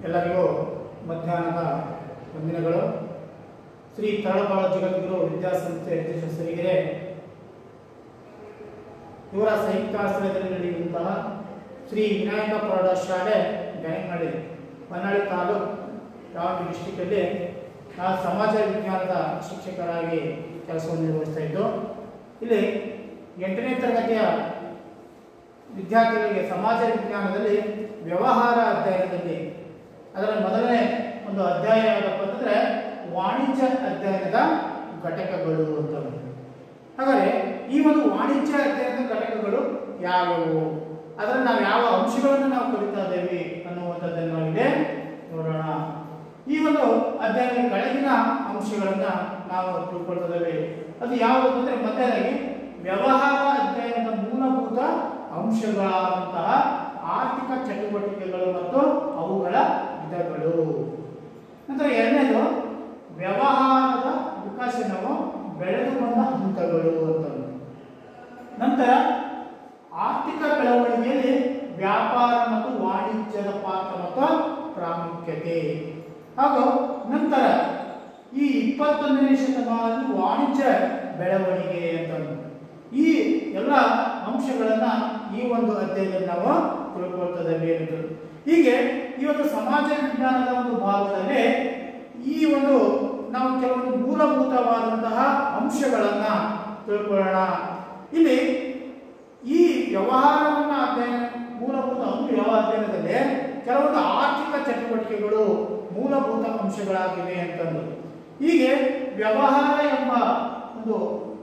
ಎಲ್ಲರಿಗೂ ಮಧ್ಯಾಹ್ನದ ವಂದನೆಗಳು ಶ್ರೀ ತರಳಬಾಳ ಜಗದ್ಗುರು ವಿದ್ಯಾಸಂಸ್ಥೆ ಅಧ್ಯಕ್ಷ ಶ್ರೀಗಿರೆ ಇವರ ಸಂಯುಕ್ತ ಆಶ್ರಯದಲ್ಲಿ ನಡೆಯುವಂತಹ ಶ್ರೀ ವಿನಾಯಕ ಪ್ರೌಢಶಾಲೆ ಗಯಂಗಡಿ ಹೊನ್ನಾಳಿ ತಾಲೂಕು ದಾವಣಗೆರೆ ಡಿಸ್ಟಿಕಲ್ಲಿ ನಾನು ಸಮಾಜ ವಿಜ್ಞಾನದ ಶಿಕ್ಷಕರಾಗಿ ಕೆಲಸವನ್ನು ನಿರ್ವಹಿಸ್ತಾ ಇದ್ದು ಇಲ್ಲಿ ಎಂಟನೇ ತರಗತಿಯ ವಿದ್ಯಾರ್ಥಿಗಳಿಗೆ ಸಮಾಜ ವಿಜ್ಞಾನದಲ್ಲಿ ವ್ಯವಹಾರ ಅಧ್ಯಯನದಲ್ಲಿ ಅದರ ಮೊದಲನೇ ಒಂದು ಅಧ್ಯಾಯ ಯಾವುದಪ್ಪ ಅಂತಂದ್ರೆ ವಾಣಿಜ್ಯ ಅಧ್ಯಯನದ ಘಟಕಗಳು ಅಂತ ಹಾಗಾದ್ರೆ ಈ ಒಂದು ವಾಣಿಜ್ಯ ಅಧ್ಯಯನದ ಘಟಕಗಳು ಯಾವುವು ಅದರ ನಾವು ಯಾವ ಅಂಶಗಳನ್ನು ನಾವು ಕಲಿತಾ ಇದ್ದೇವೆ ಅನ್ನುವಂಥದ್ದನ್ನು ನಾವಿದೆ ನೋಡೋಣ ಈ ಒಂದು ಅಧ್ಯಯನದ ಕೆಳಗಿನ ಅಂಶಗಳನ್ನ ನಾವು ತಿಳ್ಕೊಳ್ತಿದ್ದೇವೆ ಅದು ಯಾವುದು ಅಂದ್ರೆ ಮೊದಲಾಗಿ ವ್ಯವಹಾರ ಅಧ್ಯಯನದ ಮೂಲಭೂತ ಅಂಶಗಳಾದಂತಹ ಆರ್ಥಿಕ ಚಟುವಟಿಕೆಗಳು ಮತ್ತು ಅವುಗಳ ವಿಧಗಳು ನಂತರ ಎರಡನೇದು ವ್ಯವಹಾರದ ವಿಕಸನವು ಬೆಳೆದು ಬಂದ ಹಂತಗಳು ಅಂತ ನಂತರ ಆರ್ಥಿಕ ಬೆಳವಣಿಗೆಯಲ್ಲಿ ವ್ಯಾಪಾರ ಮತ್ತು ವಾಣಿಜ್ಯದ ಪಾತ್ರ ಮತ್ತು ಪ್ರಾಮುಖ್ಯತೆ ಹಾಗೂ ನಂತರ ಈ ಇಪ್ಪತ್ತೊಂದನೇ ಶತಮಾನದಲ್ಲಿ ವಾಣಿಜ್ಯ ಬೆಳವಣಿಗೆ ಅಂತ ಈ ಎಲ್ಲ ಅಂಶಗಳನ್ನ ಈ ಒಂದು ಅಧ್ಯಾಯದಲ್ಲಿ ನಾವು ತಿಳ್ಕೊಳ್ತದ್ದೇವೆ ಅಂತ ಹೀಗೆ ಈ ಒಂದು ಸಮಾಜ ವಿಜ್ಞಾನದ ಒಂದು ಭಾಗದಲ್ಲಿ ಈ ಒಂದು ನಾವು ಕೆಲವೊಂದು ಮೂಲಭೂತವಾದಂತಹ ಅಂಶಗಳನ್ನ ತಿಳ್ಕೊಳ್ಳೋಣ ಇಲ್ಲಿ ಈ ವ್ಯವಹಾರವನ್ನ ಅಧ್ಯಯನ ಮೂಲಭೂತ ಅಂಶ ಯಾವ ಅಧ್ಯಯನದಲ್ಲಿ ಕೆಲವೊಂದು ಆರ್ಥಿಕ ಚಟುವಟಿಕೆಗಳು ಮೂಲಭೂತ ಅಂಶಗಳಾಗಿವೆ ಅಂತಂದು ಹೀಗೆ ವ್ಯವಹಾರ ಎಂಬ ಒಂದು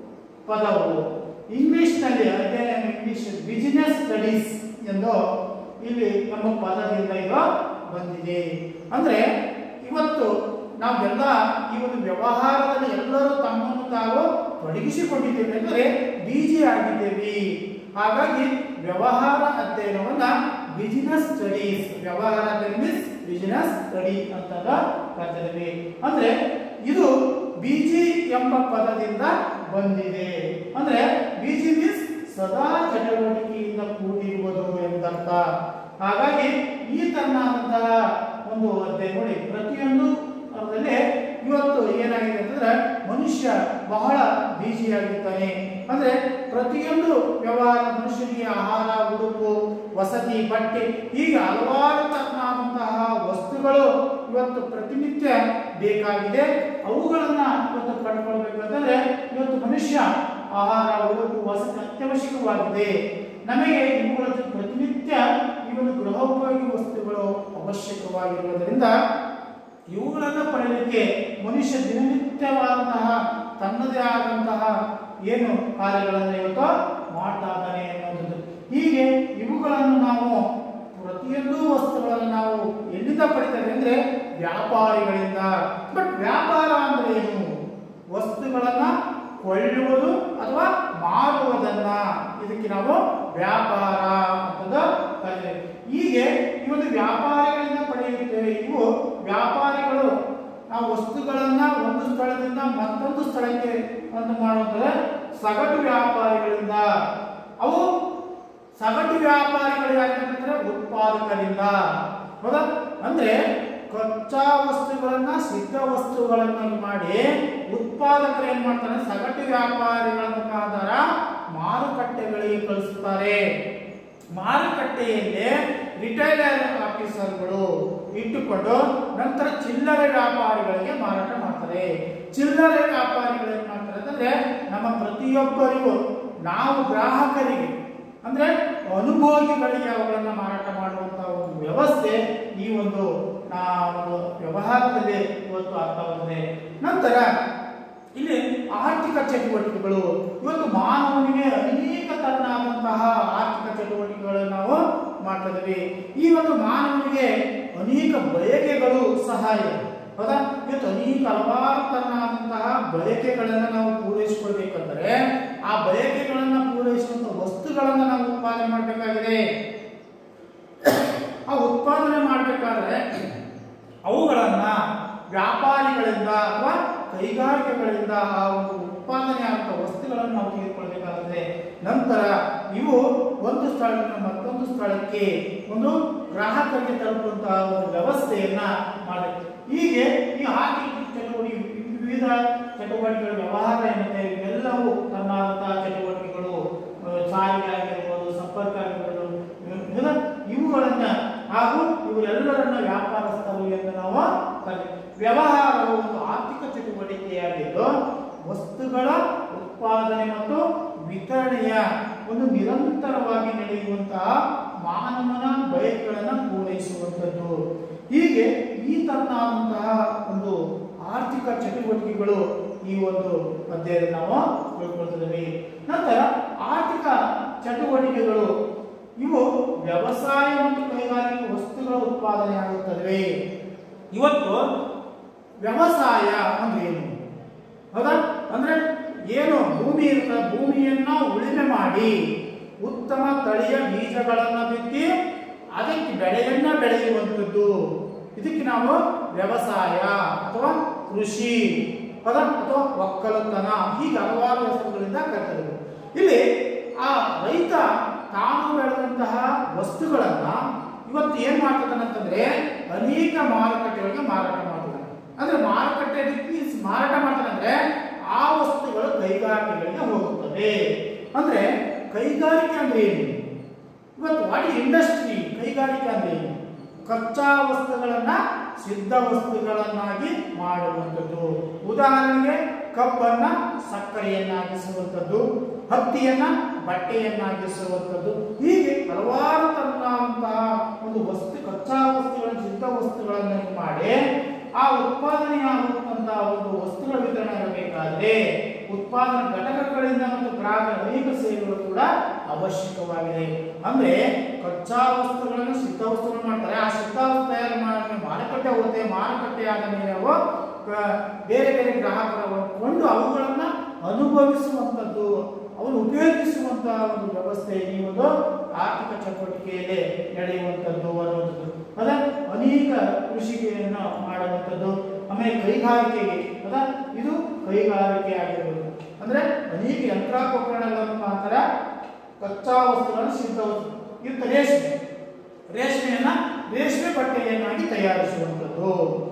ಪದವು ಇಂಗ್ಲಿಷ್ನಲ್ಲಿ ಅಧ್ಯಯನ ಇಂಗ್ಲಿಷ್ ಬಿಸಿನೆಸ್ ಸ್ಟಡೀಸ್ ಎಂದು ಇಲ್ಲಿ ನಮ್ಮ ಪದದಿಂದ ಈಗ ಬಂದಿದೆ ಅಂದ್ರೆ ಇವತ್ತು ನಾವೆಲ್ಲ ಈ ಒಂದು ವ್ಯವಹಾರದಲ್ಲಿ ಎಲ್ಲರೂ ತಮ್ಮನ್ನು ತಾವು ತೊಡಗಿಸಿಕೊಂಡಿದ್ದೇವೆ ಅಂದರೆ ಬಿಜಿ ಆಗಿದ್ದೇವೆ ಹಾಗಾಗಿ ವ್ಯವಹಾರ ಅಧ್ಯಯನವನ್ನ ಬಿಸಿನೆಸ್ ಸ್ಟಡೀಸ್ ವ್ಯವಹಾರ ಮೀನ್ಸ್ ಬಿಸಿನೆಸ್ ಸ್ಟಡಿ ಅಂತ ಕರೆದಿದ್ದೇವೆ ಅಂದ್ರೆ ಇದು ಬಿಜಿ ಎಂಬ ಪದದಿಂದ ಬಂದಿದೆ ಅಂದ್ರೆ ಬಿಜಿ ಮೀನ್ಸ್ ಸದಾ ಚಟುವಟಿಕೆಯಿಂದ ಕೂಡಿರುವುದು ಎಂದರ್ಥ ಹಾಗಾಗಿ ಈ ತರನಾದಂತಹ ಒಂದು ಅಧ್ಯಯನ ನೋಡಿ ಪ್ರತಿಯೊಂದು ಅದರಲ್ಲಿ ಇವತ್ತು ಏನಾಗಿದೆ ಅಂತಂದ್ರೆ ಮನುಷ್ಯ ಬಹಳ ಬಿಜಿಯಾಗಿರ್ತಾನೆ ಅಂದ್ರೆ ಪ್ರತಿಯೊಂದು ವ್ಯವಹಾರ ಮನುಷ್ಯನಿಗೆ ಆಹಾರ ಉಡುಪು ವಸತಿ ಬಟ್ಟೆ ಹೀಗೆ ಹಲವಾರು ತರನಾದಂತಹ ವಸ್ತುಗಳು ಇವತ್ತು ಪ್ರತಿನಿತ್ಯ ಬೇಕಾಗಿದೆ ಅವುಗಳನ್ನ ಇವತ್ತು ಪಡ್ಕೊಳ್ಬೇಕಂತಂದ್ರೆ ಇವತ್ತು ಮನುಷ್ಯ ಆಹಾರ ಉಡುಪು ವಸತಿ ಅತ್ಯವಶ್ಯಕವಾಗಿದೆ ನಮಗೆ ಇವುಗಳ ಪ್ರತಿನಿತ್ಯ ಈ ಒಂದು ಗೃಹೋಪಯೋಗಿ ವಸ್ತುಗಳು ಅವಶ್ಯಕವಾಗಿರುವುದರಿಂದ ಇವುಗಳನ್ನು ಪಡೆಯಲಿಕ್ಕೆ ಮನುಷ್ಯ ದಿನನಿತ್ಯವಾದಂತಹ ತನ್ನದೇ ಆದಂತಹ ಏನು ಕಾರ್ಯಗಳನ್ನು ಇವತ್ತು ಮಾಡ್ತಾ ಇದ್ದಾನೆ ಅನ್ನೋದು ಹೀಗೆ ಇವುಗಳನ್ನು ನಾವು ಪ್ರತಿಯೊಂದು ವಸ್ತುಗಳನ್ನು ನಾವು ಎಲ್ಲಿಂದ ಪಡಿತೇವೆ ಅಂದ್ರೆ ವ್ಯಾಪಾರಿಗಳಿಂದ ಬಟ್ ವ್ಯಾಪಾರ ಅಂದ್ರೆ ಏನು ವಸ್ತುಗಳನ್ನ ಕೊಳ್ಳುವುದು ಅಥವಾ ಮಾರುವುದನ್ನ ಇದಕ್ಕೆ ನಾವು ವ್ಯಾಪಾರ ಅಂತ ಕರೀತೇವೆ ಹೀಗೆ ಈ ಒಂದು ವ್ಯಾಪಾರಿಗಳಿಂದ ಪಡೆಯುತ್ತೇವೆ ಇವು ವ್ಯಾಪಾರಿಗಳು ನಾವು ವಸ್ತುಗಳನ್ನ ಒಂದು ಸ್ಥಳದಿಂದ ಮತ್ತೊಂದು ಸ್ಥಳಕ್ಕೆ ಒಂದು ಮಾಡುತ್ತದೆ ಸಗಟು ವ್ಯಾಪಾರಿಗಳಿಂದ ಅವು ಸಗಟು ವ್ಯಾಪಾರಿಗಳು ಯಾಕಂದ್ರೆ ಉತ್ಪಾದಕರಿಂದ ಹೌದಾ ಅಂದ್ರೆ ಕಚ್ಚಾ ವಸ್ತುಗಳನ್ನ ಸಿದ್ಧ ವಸ್ತುಗಳನ್ನ ಮಾಡಿ ಉತ್ಪಾದಕರು ಏನ್ ಮಾಡ್ತಾರೆ ಸಗಟು ವ್ಯಾಪಾರಿಗಳ ಮುಖಾಂತರ ಮಾರುಕಟ್ಟೆಗಳಿಗೆ ಕಳಿಸುತ್ತಾರೆ ಮಾರುಕಟ್ಟೆಯಲ್ಲಿ ರಿಟೈಲರ್ ಆಫೀಸರ್ಗಳು ಇಟ್ಟುಕೊಂಡು ನಂತರ ಚಿಲ್ಲರೆ ವ್ಯಾಪಾರಿಗಳಿಗೆ ಮಾರಾಟ ಮಾಡ್ತಾರೆ ಚಿಲ್ಲರೆ ವ್ಯಾಪಾರಿಗಳು ಏನ್ ಮಾಡ್ತಾರೆ ಅಂತಂದ್ರೆ ನಮ್ಮ ಪ್ರತಿಯೊಬ್ಬರಿಗೂ ನಾವು ಗ್ರಾಹಕರಿಗೆ ಅಂದ್ರೆ ಅನುಭೋಗಿಗಳಿಗೆ ಅವುಗಳನ್ನ ಮಾರಾಟ ಮಾಡುವಂತಹ ಒಂದು ವ್ಯವಸ್ಥೆ ಈ ಒಂದು ನಾ ಒಂದು ವ್ಯವಹಾರದಲ್ಲಿ ಇವತ್ತು ಆಗ್ತಾവുತ್ತದೆ ನಂತರ ಇಲ್ಲಿ ಆರ್ಥಿಕ ಚಟುವಟಿಕೆಗಳು ಇವತ್ತು ಮಾನವನಿಗೆ ಅನೇಕ ತರನಾದಂತಹ ಆರ್ಥಿಕ ಚಟುವಟಿಕೆಗಳನ್ನು ನಾವು ಮಾಡ್ತಾ ಇದ್ದೀವಿ ಈ ಒಂದು ಮಾನವನಿಗೆ ಅನೇಕ ಬಯಕೆಗಳು ಸಹ ಇದೆ ಹೌದಾ ಇವತ್ತು ಅನೇಕ ಹಲವಾರು ತರನಾದಂತಹ ಬಯಕೆಗಳನ್ನು ನಾವು ಪೂರೈಸಿಕೊಳ್ಬೇಕಂದ್ರೆ ಆ ಬಯಕೆಗಳನ್ನು ಪೂರೈಸುವಂತ ವಸ್ತುಗಳನ್ನು ನಾವು ಉತ್ಪಾದನೆ ಮಾಡಬೇಕಾಗಿದೆ ಆ ಉತ್ಪಾದನೆ ಮಾಡಬೇಕಾದ್ರೆ ಅವುಗಳನ್ನ ವ್ಯಾಪಾರಿಗಳಿಂದ ಅಥವಾ ಕೈಗಾರಿಕೆಗಳಿಂದ ಆ ಒಂದು ಉತ್ಪಾದನೆ ಆಗುವ ವಸ್ತುಗಳನ್ನು ನಾವು ತೆಗೆದುಕೊಳ್ಬೇಕಾಗುತ್ತೆ ನಂತರ ಇವು ಒಂದು ಸ್ಥಳದಿಂದ ಮತ್ತೊಂದು ಸ್ಥಳಕ್ಕೆ ಒಂದು ಗ್ರಾಹಕರಿಗೆ ತಲುಪುವಂತಹ ಒಂದು ವ್ಯವಸ್ಥೆಯನ್ನ ಹೀಗೆ ಈ ಆರ್ಥಿಕ ಚಟುವಟಿಕೆ ವಿವಿಧ ಚಟುವಟಿಕೆಗಳು ವ್ಯವಹಾರ ಏನಿದೆ ಇವೆಲ್ಲವೂ ತನ್ನಾದಂತಹ ಚಟುವಟಿಕೆಗಳು ಆ, ಸಾರಿಗೆ ಆಗಿರ್ಬೋದು ಸಂಪರ್ಕ ಆಗಿರ್ಬೋದು ಇವೆಲ್ಲ ಇವುಗಳನ್ನ ಹಾಗೂ ಇವರೆಲ್ಲರನ್ನ ವ್ಯಾಪಾರಸ್ಥರು ಎಂದು ನಾವು ಕರೀತೀವಿ. ವ್ಯವಹಾರವು ಒಂದು ಆರ್ಥಿಕ ಚಟುವಟಿಕೆಯಾಗಿದ್ದು ವಸ್ತುಗಳ ಉತ್ಪಾದನೆ ಮತ್ತು ವಿತರಣೆಯ ಒಂದು ನಿರಂತರವಾಗಿ ನಡೆಯುವಂತಹ ಮಾನವನ ಬಯಕೆಗಳನ್ನು ಪೂರೈಸುವಂಥದ್ದು ಹೀಗೆ ಈ ತರನಾದಂತಹ ಒಂದು ಆರ್ಥಿಕ ಚಟುವಟಿಕೆಗಳು ಈ ಒಂದು ಅಧ್ಯಾಯದಲ್ಲಿ ನಾವು ತಿಳ್ಕೊಳ್ತಿದ್ದೀವಿ ನಂತರ ಆರ್ಥಿಕ ಚಟುವಟಿಕೆಗಳು ಇವು ವ್ಯವಸಾಯ ಮತ್ತು ಕೈಗಾರಿಕೆ ವಸ್ತುಗಳ ಉತ್ಪಾದನೆ ಆಗುತ್ತವೆ ಇವತ್ತು ವ್ಯವಸಾಯ ಅಂದ್ರೆ ಏನು ಹೌದಾ ಅಂದ್ರೆ ಏನು ಭೂಮಿ ಇರ್ತದೆ ಭೂಮಿಯನ್ನ ಉಳುಮೆ ಮಾಡಿ ಉತ್ತಮ ತಳಿಯ ಬೀಜಗಳನ್ನ ಬಿತ್ತಿ ಅದಕ್ಕೆ ಬೆಳೆಯನ್ನ ಬೆಳೆಯುವಂಥದ್ದು ಇದಕ್ಕೆ ನಾವು ವ್ಯವಸಾಯ ಅಥವಾ ಕೃಷಿ ಹೌದಾ ಅಥವಾ ಒಕ್ಕಲುತನ ಹೀಗೆ ಹಲವಾರು ಹೆಸರುಗಳಿಂದ ಕರೆತರು ಇಲ್ಲಿ ಆ ರೈತ ತಾನು ಬೆಳೆದಂತಹ ವಸ್ತುಗಳನ್ನ ಇವತ್ತು ಏನ್ ಮಾಡ್ತಾನೆ ಅಂತಂದ್ರೆ ಅನೇಕ ಮಾರುಕಟ್ಟೆಗಳಿಗೆ ಮಾರಾಟ ಮಾಡ್ತಾನೆ ಅಂದ್ರೆ ಮಾರುಕಟ್ಟೆ means ಮಾರಾಟ ಮಾಡ್ತಾನೆ ಅಂದ್ರೆ ಆ ವಸ್ತುಗಳು ಕೈಗಾರಿಕೆಗಳಿಗೆ ಹೋಗುತ್ತದೆ ಅಂದ್ರೆ ಕೈಗಾರಿಕೆ ಅಂದ್ರೆ ಏನು ಇವತ್ತು ವಾಟ್ ಇಂಡಸ್ಟ್ರಿ ಕೈಗಾರಿಕೆ ಅಂದ್ರೆ ಏನು ಕಚ್ಚಾ ವಸ್ತುಗಳನ್ನ ಸಿದ್ಧ ವಸ್ತುಗಳನ್ನಾಗಿ ಮಾಡುವಂಥದ್ದು ಉದಾಹರಣೆಗೆ ಕಬ್ಬನ್ನ ಸಕ್ಕರೆಯನ್ನಾಗಿಸುವಂಥದ್ದು ಹತ್ತಿಯನ್ನ ಬಟ್ಟೆಯನ್ನಾಗಿಸುವಂಥದ್ದು ಹೀಗೆ ಹಲವಾರು ತರನಾದಂತಹ ಒಂದು ವಸ್ತು ಕಚ್ಚಾ ವಸ್ತುಗಳನ್ನು ಸಿದ್ಧ ವಸ್ತುಗಳನ್ನು ಮಾಡಿ ಆ ಉತ್ಪಾದನೆಯಾಗುವಂತಹ ಒಂದು ವಸ್ತುಗಳ ವಿತರಣೆ ಇರಬೇಕಾದ್ರೆ ಉತ್ಪಾದನಾ ಘಟಕಗಳಿಂದ ಮತ್ತು ಗ್ರಾಹಕರ ಅನೇಕ ಸೇವೆಗಳು ಕೂಡ ಅವಶ್ಯಕವಾಗಿದೆ ಅಂದ್ರೆ ಕಚ್ಚಾ ವಸ್ತುಗಳನ್ನು ಸಿದ್ಧ ವಸ್ತುಗಳನ್ನು ಮಾಡ್ತಾರೆ ಆ ಸಿದ್ಧ ವಸ್ತು ತಯಾರು ಮಾಡಿ ಮಾರುಕಟ್ಟೆ ಹೋಗುತ್ತೆ ಮಾರುಕಟ್ಟೆ ಆದ ಮೇಲೆ ಅವು ಆ, ಬೇರೆ ಬೇರೆ ಗ್ರಾಹಕರ ಕೊಂಡು ಅವುಗಳನ್ನ ಅನುಭವಿಸುವಂಥದ್ದು ಅವನು ಉಪಯೋಗಿಸುವಂತಹ ಒಂದು ವ್ಯವಸ್ಥೆ ಈ ಒಂದು ಆರ್ಥಿಕ ಚಟುವಟಿಕೆಯಲ್ಲಿ ನಡೆಯುವಂಥದ್ದು ಅನ್ನುವಂಥದ್ದು ಅದ ಅನೇಕ ಕೃಷಿಗೆಯನ್ನು ಮಾಡುವಂಥದ್ದು ಆಮೇಲೆ ಕೈಗಾರಿಕೆಗೆ ಅದ ಇದು ಕೈಗಾರಿಕೆ ಆಗಿರ್ಬೋದು ಅಂದ್ರೆ ಅನೇಕ ಯಂತ್ರೋಪಕರಣಗಳ ಮುಖಾಂತರ ಕಚ್ಚಾ ವಸ್ತುಗಳನ್ನು ಸಿದ್ಧ ವಸ್ತು ಇದು ರೇಷ್ಮೆ ರೇಷ್ಮೆಯನ್ನ ರೇಷ್ಮೆ ಬಟ್ಟೆಯನ್ನಾಗಿ ತಯಾರಿಸುವಂಥದ್ದು